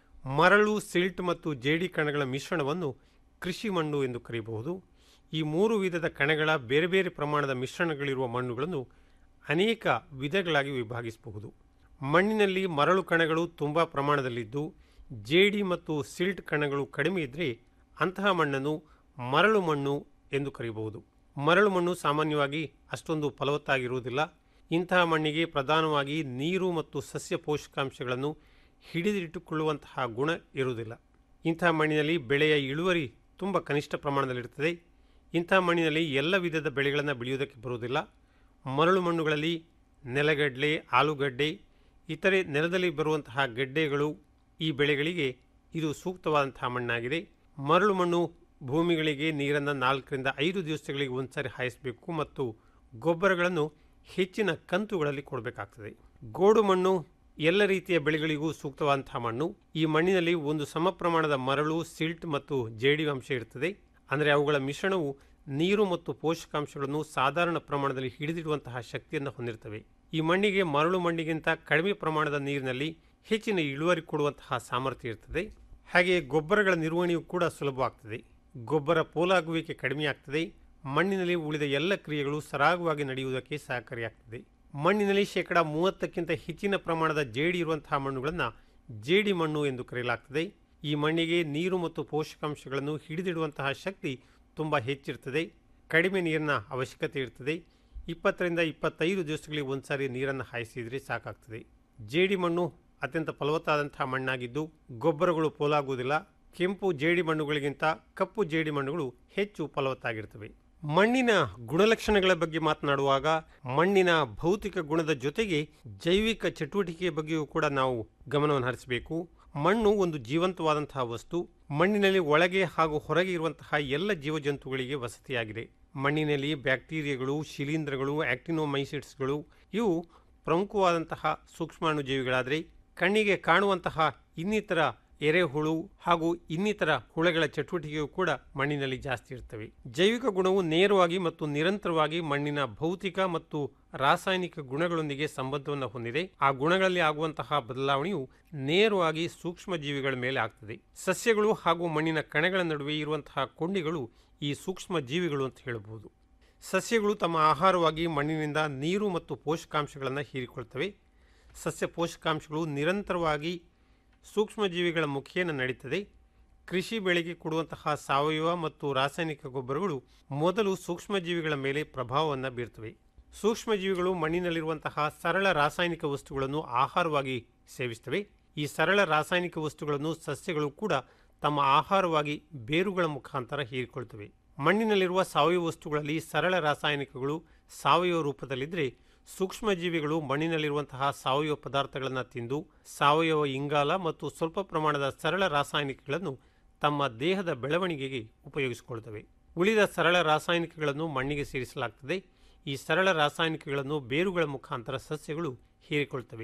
ಮರಳು ಸಿಲ್ಟ್ ಮತ್ತು ಜೇಡಿ ಕಣಗಳ ಮಿಶ್ರಣವನ್ನು ಕೃಷಿ ಮಣ್ಣು ಎಂದು ಕರೆಯಬಹುದು ಈ ಮೂರು ವಿಧದ ಕಣಗಳ ಬೇರೆ ಬೇರೆ ಪ್ರಮಾಣದ ಮಿಶ್ರಣಗಳಿರುವ ಮಣ್ಣುಗಳನ್ನು ಅನೇಕ ವಿಧಗಳಾಗಿ ವಿಭಾಗಿಸಬಹುದು ಮಣ್ಣಿನಲ್ಲಿ ಮರಳು ಕಣಗಳು ತುಂಬ ಪ್ರಮಾಣದಲ್ಲಿದ್ದು ಜೇಡಿ ಮತ್ತು ಸಿಲ್ಟ್ ಕಣಗಳು ಕಡಿಮೆ ಇದ್ದರೆ ಅಂತಹ ಮಣ್ಣನ್ನು ಮರಳು ಮಣ್ಣು ಎಂದು ಕರೆಯಬಹುದು ಮರಳು ಮಣ್ಣು ಸಾಮಾನ್ಯವಾಗಿ ಅಷ್ಟೊಂದು ಫಲವತ್ತಾಗಿರುವುದಿಲ್ಲ ಇಂತಹ ಮಣ್ಣಿಗೆ ಪ್ರಧಾನವಾಗಿ ನೀರು ಮತ್ತು ಸಸ್ಯ ಪೋಷಕಾಂಶಗಳನ್ನು ಹಿಡಿದಿಟ್ಟುಕೊಳ್ಳುವಂತಹ ಗುಣ ಇರುವುದಿಲ್ಲ ಇಂತಹ ಮಣ್ಣಿನಲ್ಲಿ ಬೆಳೆಯ ಇಳುವರಿ ತುಂಬ ಕನಿಷ್ಠ ಪ್ರಮಾಣದಲ್ಲಿರುತ್ತದೆ ಇಂತಹ ಮಣ್ಣಿನಲ್ಲಿ ಎಲ್ಲ ವಿಧದ ಬೆಳೆಗಳನ್ನು ಬೆಳೆಯುವುದಕ್ಕೆ ಬರುವುದಿಲ್ಲ ಮರಳು ಮಣ್ಣುಗಳಲ್ಲಿ ನೆಲಗಡಲೆ ಆಲೂಗಡ್ಡೆ ಇತರೆ ನೆಲದಲ್ಲಿ ಬರುವಂತಹ ಗಡ್ಡೆಗಳು ಈ ಬೆಳೆಗಳಿಗೆ ಇದು ಸೂಕ್ತವಾದಂತಹ ಮಣ್ಣಾಗಿದೆ ಮರಳು ಮಣ್ಣು ಭೂಮಿಗಳಿಗೆ ನೀರನ್ನು ನಾಲ್ಕರಿಂದ ಐದು ದಿವಸಗಳಿಗೆ ಒಂದ್ಸಾರಿ ಹಾಯಿಸಬೇಕು ಮತ್ತು ಗೊಬ್ಬರಗಳನ್ನು ಹೆಚ್ಚಿನ ಕಂತುಗಳಲ್ಲಿ ಕೊಡಬೇಕಾಗ್ತದೆ ಗೋಡು ಮಣ್ಣು ಎಲ್ಲ ರೀತಿಯ ಬೆಳೆಗಳಿಗೂ ಸೂಕ್ತವಾದಂತಹ ಮಣ್ಣು ಈ ಮಣ್ಣಿನಲ್ಲಿ ಒಂದು ಸಮ ಪ್ರಮಾಣದ ಮರಳು ಸಿಲ್ಟ್ ಮತ್ತು ಜೇಡಿ ಅಂಶ ಇರ್ತದೆ ಅಂದರೆ ಅವುಗಳ ಮಿಶ್ರಣವು ನೀರು ಮತ್ತು ಪೋಷಕಾಂಶಗಳನ್ನು ಸಾಧಾರಣ ಪ್ರಮಾಣದಲ್ಲಿ ಹಿಡಿದಿಡುವಂತಹ ಶಕ್ತಿಯನ್ನು ಹೊಂದಿರ್ತವೆ ಈ ಮಣ್ಣಿಗೆ ಮರಳು ಮಣ್ಣಿಗಿಂತ ಕಡಿಮೆ ಪ್ರಮಾಣದ ನೀರಿನಲ್ಲಿ ಹೆಚ್ಚಿನ ಇಳುವರಿ ಕೊಡುವಂತಹ ಸಾಮರ್ಥ್ಯ ಇರ್ತದೆ ಹಾಗೆಯೇ ಗೊಬ್ಬರಗಳ ನಿರ್ವಹಣೆಯು ಕೂಡ ಸುಲಭವಾಗ್ತದೆ ಗೊಬ್ಬರ ಪೋಲಾಗುವಿಕೆ ಕಡಿಮೆಯಾಗ್ತದೆ ಮಣ್ಣಿನಲ್ಲಿ ಉಳಿದ ಎಲ್ಲ ಕ್ರಿಯೆಗಳು ಸರಾಗವಾಗಿ ನಡೆಯುವುದಕ್ಕೆ ಸಹಕಾರಿಯಾಗ್ತದೆ ಮಣ್ಣಿನಲ್ಲಿ ಶೇಕಡ ಮೂವತ್ತಕ್ಕಿಂತ ಹೆಚ್ಚಿನ ಪ್ರಮಾಣದ ಜೇಡಿ ಇರುವಂತಹ ಮಣ್ಣುಗಳನ್ನು ಜೇಡಿ ಮಣ್ಣು ಎಂದು ಕರೆಯಲಾಗ್ತದೆ ಈ ಮಣ್ಣಿಗೆ ನೀರು ಮತ್ತು ಪೋಷಕಾಂಶಗಳನ್ನು ಹಿಡಿದಿಡುವಂತಹ ಶಕ್ತಿ ತುಂಬ ಹೆಚ್ಚಿರ್ತದೆ ಕಡಿಮೆ ನೀರಿನ ಅವಶ್ಯಕತೆ ಇರ್ತದೆ ಇಪ್ಪತ್ತರಿಂದ ಇಪ್ಪತ್ತೈದು ದಿವಸಗಳಿಗೆ ಒಂದ್ಸಾರಿ ನೀರನ್ನು ಹಾಯಿಸಿದರೆ ಸಾಕಾಗ್ತದೆ ಜೇಡಿ ಮಣ್ಣು ಅತ್ಯಂತ ಫಲವತ್ತಾದಂತಹ ಮಣ್ಣಾಗಿದ್ದು ಗೊಬ್ಬರಗಳು ಪೋಲಾಗುವುದಿಲ್ಲ ಕೆಂಪು ಜೇಡಿ ಮಣ್ಣುಗಳಿಗಿಂತ ಕಪ್ಪು ಜೇಡಿ ಮಣ್ಣುಗಳು ಹೆಚ್ಚು ಫಲವತ್ತಾಗಿರ್ತವೆ ಮಣ್ಣಿನ ಗುಣಲಕ್ಷಣಗಳ ಬಗ್ಗೆ ಮಾತನಾಡುವಾಗ ಮಣ್ಣಿನ ಭೌತಿಕ ಗುಣದ ಜೊತೆಗೆ ಜೈವಿಕ ಚಟುವಟಿಕೆಯ ಬಗ್ಗೆಯೂ ಕೂಡ ನಾವು ಗಮನವನ್ನು ಹರಿಸಬೇಕು ಮಣ್ಣು ಒಂದು ಜೀವಂತವಾದಂತಹ ವಸ್ತು ಮಣ್ಣಿನಲ್ಲಿ ಒಳಗೆ ಹಾಗೂ ಹೊರಗೆ ಇರುವಂತಹ ಎಲ್ಲ ಜೀವಜಂತುಗಳಿಗೆ ವಸತಿಯಾಗಿದೆ ಮಣ್ಣಿನಲ್ಲಿ ಬ್ಯಾಕ್ಟೀರಿಯಾಗಳು ಶಿಲೀಂಧ್ರಗಳು ಆಕ್ಟಿನೋಮೈಸಿಟ್ಸ್ಗಳು ಇವು ಪ್ರಮುಖವಾದಂತಹ ಸೂಕ್ಷ್ಮಾಣುಜೀವಿಗಳಾದರೆ ಕಣ್ಣಿಗೆ ಕಾಣುವಂತಹ ಇನ್ನಿತರ ಎರೆಹುಳು ಹಾಗೂ ಇನ್ನಿತರ ಹುಳಗಳ ಚಟುವಟಿಕೆಯು ಕೂಡ ಮಣ್ಣಿನಲ್ಲಿ ಜಾಸ್ತಿ ಇರ್ತವೆ ಜೈವಿಕ ಗುಣವು ನೇರವಾಗಿ ಮತ್ತು ನಿರಂತರವಾಗಿ ಮಣ್ಣಿನ ಭೌತಿಕ ಮತ್ತು ರಾಸಾಯನಿಕ ಗುಣಗಳೊಂದಿಗೆ ಸಂಬಂಧವನ್ನು ಹೊಂದಿದೆ ಆ ಗುಣಗಳಲ್ಲಿ ಆಗುವಂತಹ ಬದಲಾವಣೆಯು ನೇರವಾಗಿ ಸೂಕ್ಷ್ಮ ಜೀವಿಗಳ ಮೇಲೆ ಆಗ್ತದೆ ಸಸ್ಯಗಳು ಹಾಗೂ ಮಣ್ಣಿನ ಕಣಗಳ ನಡುವೆ ಇರುವಂತಹ ಕೊಂಡಿಗಳು ಈ ಸೂಕ್ಷ್ಮ ಜೀವಿಗಳು ಅಂತ ಹೇಳಬಹುದು ಸಸ್ಯಗಳು ತಮ್ಮ ಆಹಾರವಾಗಿ ಮಣ್ಣಿನಿಂದ ನೀರು ಮತ್ತು ಪೋಷಕಾಂಶಗಳನ್ನು ಹೀರಿಕೊಳ್ತವೆ ಸಸ್ಯ ಪೋಷಕಾಂಶಗಳು ನಿರಂತರವಾಗಿ ಸೂಕ್ಷ್ಮಜೀವಿಗಳ ಮುಖೇನ ನಡೀತದೆ ಕೃಷಿ ಬೆಳೆಗೆ ಕೊಡುವಂತಹ ಸಾವಯವ ಮತ್ತು ರಾಸಾಯನಿಕ ಗೊಬ್ಬರಗಳು ಮೊದಲು ಸೂಕ್ಷ್ಮಜೀವಿಗಳ ಮೇಲೆ ಪ್ರಭಾವವನ್ನು ಬೀರ್ತವೆ ಸೂಕ್ಷ್ಮಜೀವಿಗಳು ಮಣ್ಣಿನಲ್ಲಿರುವಂತಹ ಸರಳ ರಾಸಾಯನಿಕ ವಸ್ತುಗಳನ್ನು ಆಹಾರವಾಗಿ ಸೇವಿಸ್ತವೆ ಈ ಸರಳ ರಾಸಾಯನಿಕ ವಸ್ತುಗಳನ್ನು ಸಸ್ಯಗಳು ಕೂಡ ತಮ್ಮ ಆಹಾರವಾಗಿ ಬೇರುಗಳ ಮುಖಾಂತರ ಹೀರಿಕೊಳ್ತವೆ ಮಣ್ಣಿನಲ್ಲಿರುವ ಸಾವಯವ ವಸ್ತುಗಳಲ್ಲಿ ಸರಳ ರಾಸಾಯನಿಕಗಳು ಸಾವಯವ ರೂಪದಲ್ಲಿದ್ದರೆ ಸೂಕ್ಷ್ಮಜೀವಿಗಳು ಮಣ್ಣಿನಲ್ಲಿರುವಂತಹ ಸಾವಯವ ಪದಾರ್ಥಗಳನ್ನು ತಿಂದು ಸಾವಯವ ಇಂಗಾಲ ಮತ್ತು ಸ್ವಲ್ಪ ಪ್ರಮಾಣದ ಸರಳ ರಾಸಾಯನಿಕಗಳನ್ನು ತಮ್ಮ ದೇಹದ ಬೆಳವಣಿಗೆಗೆ ಉಪಯೋಗಿಸಿಕೊಳ್ತವೆ ಉಳಿದ ಸರಳ ರಾಸಾಯನಿಕಗಳನ್ನು ಮಣ್ಣಿಗೆ ಸೇರಿಸಲಾಗ್ತದೆ ಈ ಸರಳ ರಾಸಾಯನಿಕಗಳನ್ನು ಬೇರುಗಳ ಮುಖಾಂತರ ಸಸ್ಯಗಳು ಹೀರಿಕೊಳ್ತವೆ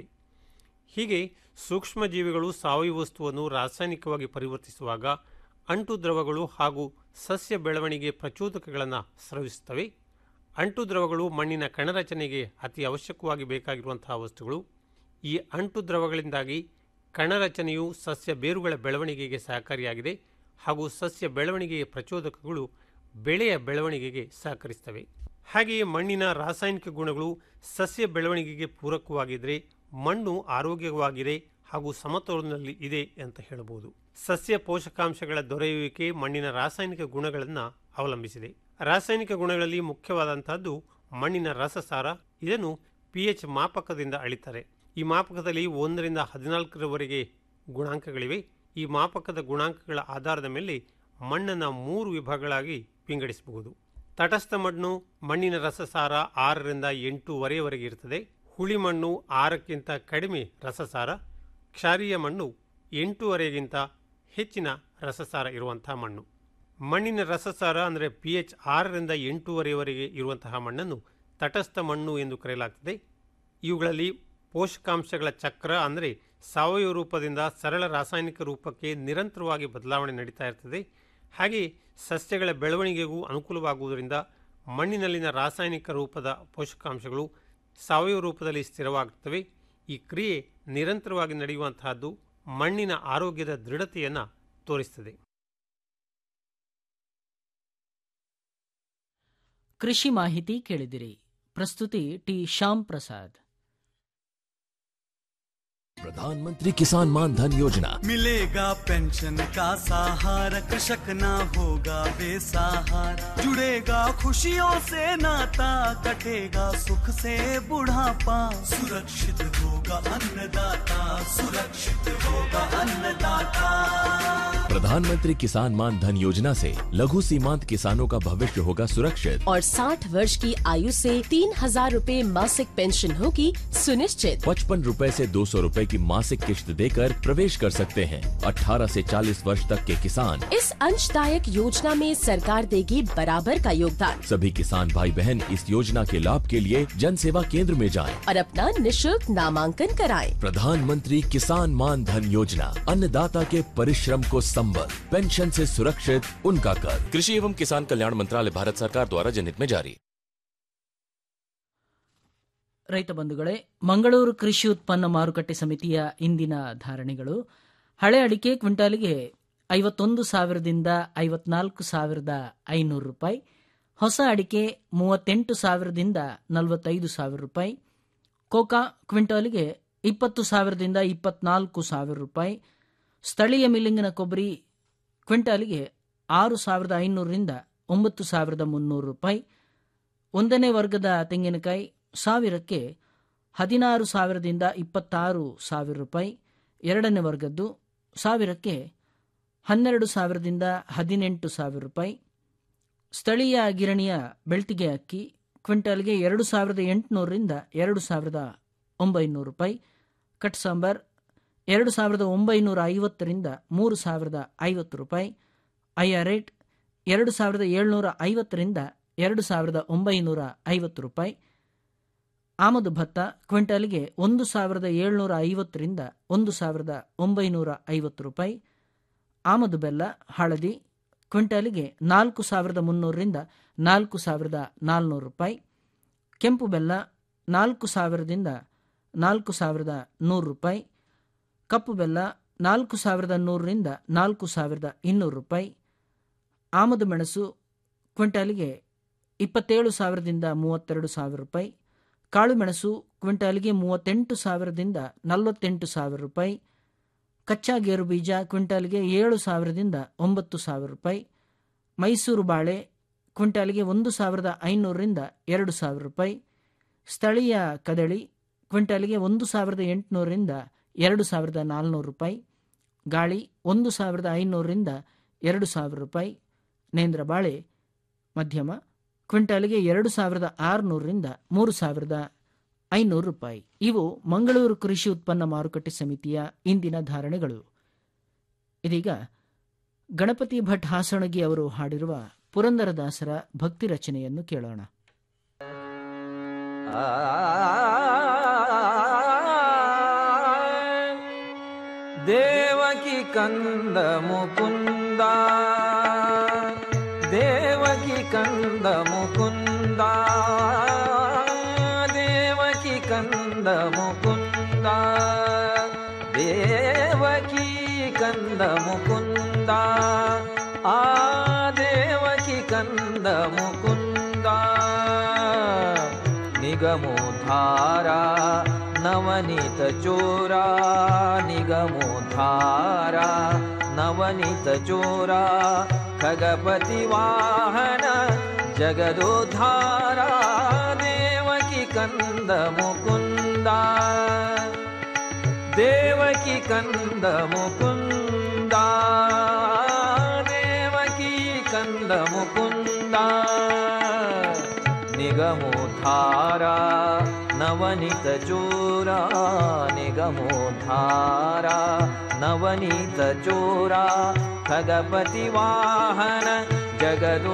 ಹೀಗೆ ಸೂಕ್ಷ್ಮಜೀವಿಗಳು ಸಾವಯವ ವಸ್ತುವನ್ನು ರಾಸಾಯನಿಕವಾಗಿ ಪರಿವರ್ತಿಸುವಾಗ ಅಂಟು ದ್ರವಗಳು ಹಾಗೂ ಸಸ್ಯ ಬೆಳವಣಿಗೆ ಪ್ರಚೋದಕಗಳನ್ನು ಸ್ರವಿಸುತ್ತವೆ ಅಂಟು ದ್ರವಗಳು ಮಣ್ಣಿನ ಕಣರಚನೆಗೆ ಅತಿ ಅವಶ್ಯಕವಾಗಿ ಬೇಕಾಗಿರುವಂತಹ ವಸ್ತುಗಳು ಈ ಅಂಟು ದ್ರವಗಳಿಂದಾಗಿ ಕಣರಚನೆಯು ಸಸ್ಯ ಬೇರುಗಳ ಬೆಳವಣಿಗೆಗೆ ಸಹಕಾರಿಯಾಗಿದೆ ಹಾಗೂ ಸಸ್ಯ ಬೆಳವಣಿಗೆಯ ಪ್ರಚೋದಕಗಳು ಬೆಳೆಯ ಬೆಳವಣಿಗೆಗೆ ಸಹಕರಿಸ್ತವೆ ಹಾಗೆಯೇ ಮಣ್ಣಿನ ರಾಸಾಯನಿಕ ಗುಣಗಳು ಸಸ್ಯ ಬೆಳವಣಿಗೆಗೆ ಪೂರಕವಾಗಿದ್ದರೆ ಮಣ್ಣು ಆರೋಗ್ಯವಾಗಿದೆ ಹಾಗೂ ಸಮತೋಲನದಲ್ಲಿ ಇದೆ ಅಂತ ಹೇಳಬಹುದು ಸಸ್ಯ ಪೋಷಕಾಂಶಗಳ ದೊರೆಯುವಿಕೆ ಮಣ್ಣಿನ ರಾಸಾಯನಿಕ ಗುಣಗಳನ್ನು ಅವಲಂಬಿಸಿದೆ ರಾಸಾಯನಿಕ ಗುಣಗಳಲ್ಲಿ ಮುಖ್ಯವಾದಂತಹದ್ದು ಮಣ್ಣಿನ ರಸಸಾರ ಇದನ್ನು ಪಿಎಚ್ ಮಾಪಕದಿಂದ ಅಳಿತಾರೆ ಈ ಮಾಪಕದಲ್ಲಿ ಒಂದರಿಂದ ಹದಿನಾಲ್ಕರವರೆಗೆ ಗುಣಾಂಕಗಳಿವೆ ಈ ಮಾಪಕದ ಗುಣಾಂಕಗಳ ಆಧಾರದ ಮೇಲೆ ಮಣ್ಣನ್ನು ಮೂರು ವಿಭಾಗಗಳಾಗಿ ವಿಂಗಡಿಸಬಹುದು ತಟಸ್ಥ ಮಣ್ಣು ಮಣ್ಣಿನ ರಸಸಾರ ಆರರಿಂದ ಎಂಟೂವರೆಯವರೆಗೆ ಇರ್ತದೆ ಹುಳಿ ಮಣ್ಣು ಆರಕ್ಕಿಂತ ಕಡಿಮೆ ರಸಸಾರ ಕ್ಷಾರೀಯ ಮಣ್ಣು ಎಂಟೂವರೆಗಿಂತ ಹೆಚ್ಚಿನ ರಸಸಾರ ಇರುವಂತಹ ಮಣ್ಣು ಮಣ್ಣಿನ ರಸಸಾರ ಅಂದರೆ ಪಿ ಎಚ್ ಆರರಿಂದ ಎಂಟೂವರೆಯವರೆಗೆ ಇರುವಂತಹ ಮಣ್ಣನ್ನು ತಟಸ್ಥ ಮಣ್ಣು ಎಂದು ಕರೆಯಲಾಗ್ತದೆ ಇವುಗಳಲ್ಲಿ ಪೋಷಕಾಂಶಗಳ ಚಕ್ರ ಅಂದರೆ ಸಾವಯವ ರೂಪದಿಂದ ಸರಳ ರಾಸಾಯನಿಕ ರೂಪಕ್ಕೆ ನಿರಂತರವಾಗಿ ಬದಲಾವಣೆ ನಡೀತಾ ಇರ್ತದೆ ಹಾಗೆ ಸಸ್ಯಗಳ ಬೆಳವಣಿಗೆಗೂ ಅನುಕೂಲವಾಗುವುದರಿಂದ ಮಣ್ಣಿನಲ್ಲಿನ ರಾಸಾಯನಿಕ ರೂಪದ ಪೋಷಕಾಂಶಗಳು ಸಾವಯವ ರೂಪದಲ್ಲಿ ಸ್ಥಿರವಾಗುತ್ತವೆ ಈ ಕ್ರಿಯೆ ನಿರಂತರವಾಗಿ ನಡೆಯುವಂತಹದ್ದು ಮಣ್ಣಿನ ಆರೋಗ್ಯದ ದೃಢತೆಯನ್ನು ತೋರಿಸ್ತದೆ ಕೃಷಿ ಮಾಹಿತಿ ಕೇಳಿದಿರಿ ಪ್ರಸ್ತುತಿ ಟಿ ಶ್ಯಾಮ್ ಪ್ರಸಾದ್ प्रधानमंत्री किसान मान धन योजना मिलेगा पेंशन का सहारा कृषक ना होगा बेसहारा जुड़ेगा खुशियों से नाता कटेगा सुख से बुढ़ापा सुरक्षित होगा अन्नदाता सुरक्षित होगा अन्नदाता प्रधानमंत्री किसान मान धन योजना से लघु सीमांत किसानों का भविष्य होगा सुरक्षित और 60 वर्ष की आयु से तीन हजार रूपए मासिक पेंशन होगी सुनिश्चित पचपन रूपए से दो सौ रूपए की मासिक किश्त देकर प्रवेश कर सकते हैं 18 से 40 वर्ष तक के किसान इस अंशदायक योजना में सरकार देगी बराबर का योगदान सभी किसान भाई बहन इस योजना के लाभ के लिए जन सेवा केंद्र में जाएं। और अपना निशुल्क नामांकन कराएं। प्रधानमंत्री किसान मान धन योजना अन्नदाता के परिश्रम को संबल पेंशन से सुरक्षित उनका कर कृषि एवं किसान कल्याण मंत्रालय भारत सरकार द्वारा जनहित में जारी ರೈತ ಬಂಧುಗಳೇ ಮಂಗಳೂರು ಕೃಷಿ ಉತ್ಪನ್ನ ಮಾರುಕಟ್ಟೆ ಸಮಿತಿಯ ಇಂದಿನ ಧಾರಣೆಗಳು ಹಳೆ ಅಡಿಕೆ ಕ್ವಿಂಟಾಲಿಗೆ ಐವತ್ತೊಂದು ಸಾವಿರದಿಂದ ಐವತ್ನಾಲ್ಕು ಸಾವಿರದ ಐನೂರು ರೂಪಾಯಿ ಹೊಸ ಅಡಿಕೆ ಮೂವತ್ತೆಂಟು ಸಾವಿರದಿಂದ ನಲವತ್ತೈದು ಸಾವಿರ ರೂಪಾಯಿ ಕೋಕಾ ಕ್ವಿಂಟಾಲಿಗೆ ಇಪ್ಪತ್ತು ಸಾವಿರದಿಂದ ಇಪ್ಪತ್ನಾಲ್ಕು ಸಾವಿರ ರೂಪಾಯಿ ಸ್ಥಳೀಯ ಮಿಲ್ಲಿಂಗಿನ ಕೊಬ್ಬರಿ ಕ್ವಿಂಟಾಲಿಗೆ ಆರು ಸಾವಿರದ ಐನೂರರಿಂದ ಒಂಬತ್ತು ಸಾವಿರದ ಮುನ್ನೂರು ರೂಪಾಯಿ ಒಂದನೇ ವರ್ಗದ ತೆಂಗಿನಕಾಯಿ ಸಾವಿರಕ್ಕೆ ಹದಿನಾರು ಸಾವಿರದಿಂದ ಇಪ್ಪತ್ತಾರು ಸಾವಿರ ರೂಪಾಯಿ ಎರಡನೇ ವರ್ಗದ್ದು ಸಾವಿರಕ್ಕೆ ಹನ್ನೆರಡು ಸಾವಿರದಿಂದ ಹದಿನೆಂಟು ಸಾವಿರ ರೂಪಾಯಿ ಸ್ಥಳೀಯ ಗಿರಣಿಯ ಬೆಳ್ತಿಗೆ ಅಕ್ಕಿ ಕ್ವಿಂಟಲ್ಗೆ ಎರಡು ಸಾವಿರದ ಎಂಟುನೂರರಿಂದ ಎರಡು ಸಾವಿರದ ಒಂಬೈನೂರು ರೂಪಾಯಿ ಕಟ್ ಸಾಂಬಾರ್ ಎರಡು ಸಾವಿರದ ಒಂಬೈನೂರ ಐವತ್ತರಿಂದ ಮೂರು ಸಾವಿರದ ಐವತ್ತು ರೂಪಾಯಿ ಐಆರ್ ರೇಟ್ ಎರಡು ಸಾವಿರದ ಏಳ್ನೂರ ಐವತ್ತರಿಂದ ಎರಡು ಸಾವಿರದ ಒಂಬೈನೂರ ಐವತ್ತು ರೂಪಾಯಿ ಆಮದು ಭತ್ತ ಕ್ವಿಂಟಲ್ಗೆ ಒಂದು ಸಾವಿರದ ಏಳ್ನೂರ ಐವತ್ತರಿಂದ ಒಂದು ಸಾವಿರದ ಒಂಬೈನೂರ ಐವತ್ತು ರೂಪಾಯಿ ಆಮದು ಬೆಲ್ಲ ಹಳದಿ ಕ್ವಿಂಟಲ್ಗೆ ನಾಲ್ಕು ಸಾವಿರದ ಮುನ್ನೂರರಿಂದ ನಾಲ್ಕು ಸಾವಿರದ ನಾಲ್ನೂರು ರೂಪಾಯಿ ಕೆಂಪು ಬೆಲ್ಲ ನಾಲ್ಕು ಸಾವಿರದಿಂದ ನಾಲ್ಕು ಸಾವಿರದ ನೂರು ರೂಪಾಯಿ ಕಪ್ಪು ಬೆಲ್ಲ ನಾಲ್ಕು ಸಾವಿರದ ನೂರರಿಂದ ನಾಲ್ಕು ಸಾವಿರದ ಇನ್ನೂರು ರೂಪಾಯಿ ಆಮದು ಮೆಣಸು ಕ್ವಿಂಟಾಲಿಗೆ ಇಪ್ಪತ್ತೇಳು ಸಾವಿರದಿಂದ ಮೂವತ್ತೆರಡು ಸಾವಿರ ರೂಪಾಯಿ ಕಾಳುಮೆಣಸು ಕ್ವಿಂಟಾಲಿಗೆ ಮೂವತ್ತೆಂಟು ಸಾವಿರದಿಂದ ನಲವತ್ತೆಂಟು ಸಾವಿರ ರೂಪಾಯಿ ಕಚ್ಚಾ ಗೇರು ಬೀಜ ಕ್ವಿಂಟಾಲ್ಗೆ ಏಳು ಸಾವಿರದಿಂದ ಒಂಬತ್ತು ಸಾವಿರ ರೂಪಾಯಿ ಮೈಸೂರು ಬಾಳೆ ಕ್ವಿಂಟಾಲ್ಗೆ ಒಂದು ಸಾವಿರದ ಐನೂರರಿಂದ ಎರಡು ಸಾವಿರ ರೂಪಾಯಿ ಸ್ಥಳೀಯ ಕದಳಿ ಕ್ವಿಂಟಾಲ್ಗೆ ಒಂದು ಸಾವಿರದ ಎಂಟುನೂರರಿಂದ ಎರಡು ಸಾವಿರದ ನಾಲ್ನೂರು ರೂಪಾಯಿ ಗಾಳಿ ಒಂದು ಸಾವಿರದ ಐನೂರರಿಂದ ಎರಡು ಸಾವಿರ ರೂಪಾಯಿ ನೇಂದ್ರ ಬಾಳೆ ಮಧ್ಯಮ ಕ್ವಿಂಟಾಲ್ಗೆ ಎರಡು ಸಾವಿರದ ಆರುನೂರರಿಂದ ಮೂರು ಸಾವಿರದ ಐನೂರು ರೂಪಾಯಿ ಇವು ಮಂಗಳೂರು ಕೃಷಿ ಉತ್ಪನ್ನ ಮಾರುಕಟ್ಟೆ ಸಮಿತಿಯ ಇಂದಿನ ಧಾರಣೆಗಳು ಇದೀಗ ಗಣಪತಿ ಭಟ್ ಹಾಸಣಗಿ ಅವರು ಹಾಡಿರುವ ಪುರಂದರದಾಸರ ಭಕ್ತಿ ರಚನೆಯನ್ನು ಕೇಳೋಣ ದೇವಕಿ ಕಂದ ಮುಕುಂದ ದೇವಕಿ ಕಂದ ಮುಕುಂದ ದೇವಕಿ ಕಂದ ಮುಕುಂದ ಮುಕುಂದ ದೇವಕಿ ಕಂದ ಮುಕುಂದ ಆ ದೇವಕಿ ಕಂದ ಮುಕುಂದ ನಿಗಮೋದ್ಧಾರ ನವನೀತ ಚೋರ ನಿಗಮೋದ್ಧಾರ ನವನೀತ ಚೋರ ಖಗಪತಿ ವಾಹನ ಜಗದೋದ್ಧಾರ ದೇವಕಿ ಕಂದ ಮುಕುಂದ ದೇವಕಿ ಕಂದ ಮುಕುಂದ ದೇವಕಿ ಕಂದ ಮುಕುಂದ ನಿಗಮೋದ್ಧಾರ ನವನೀತ ಚೋರ ನಿಗಮೋದ್ಧಾರ ನವನೀತ ಚೋರ ಖಗಪತಿ ವಾಹನ ಜಗದೋ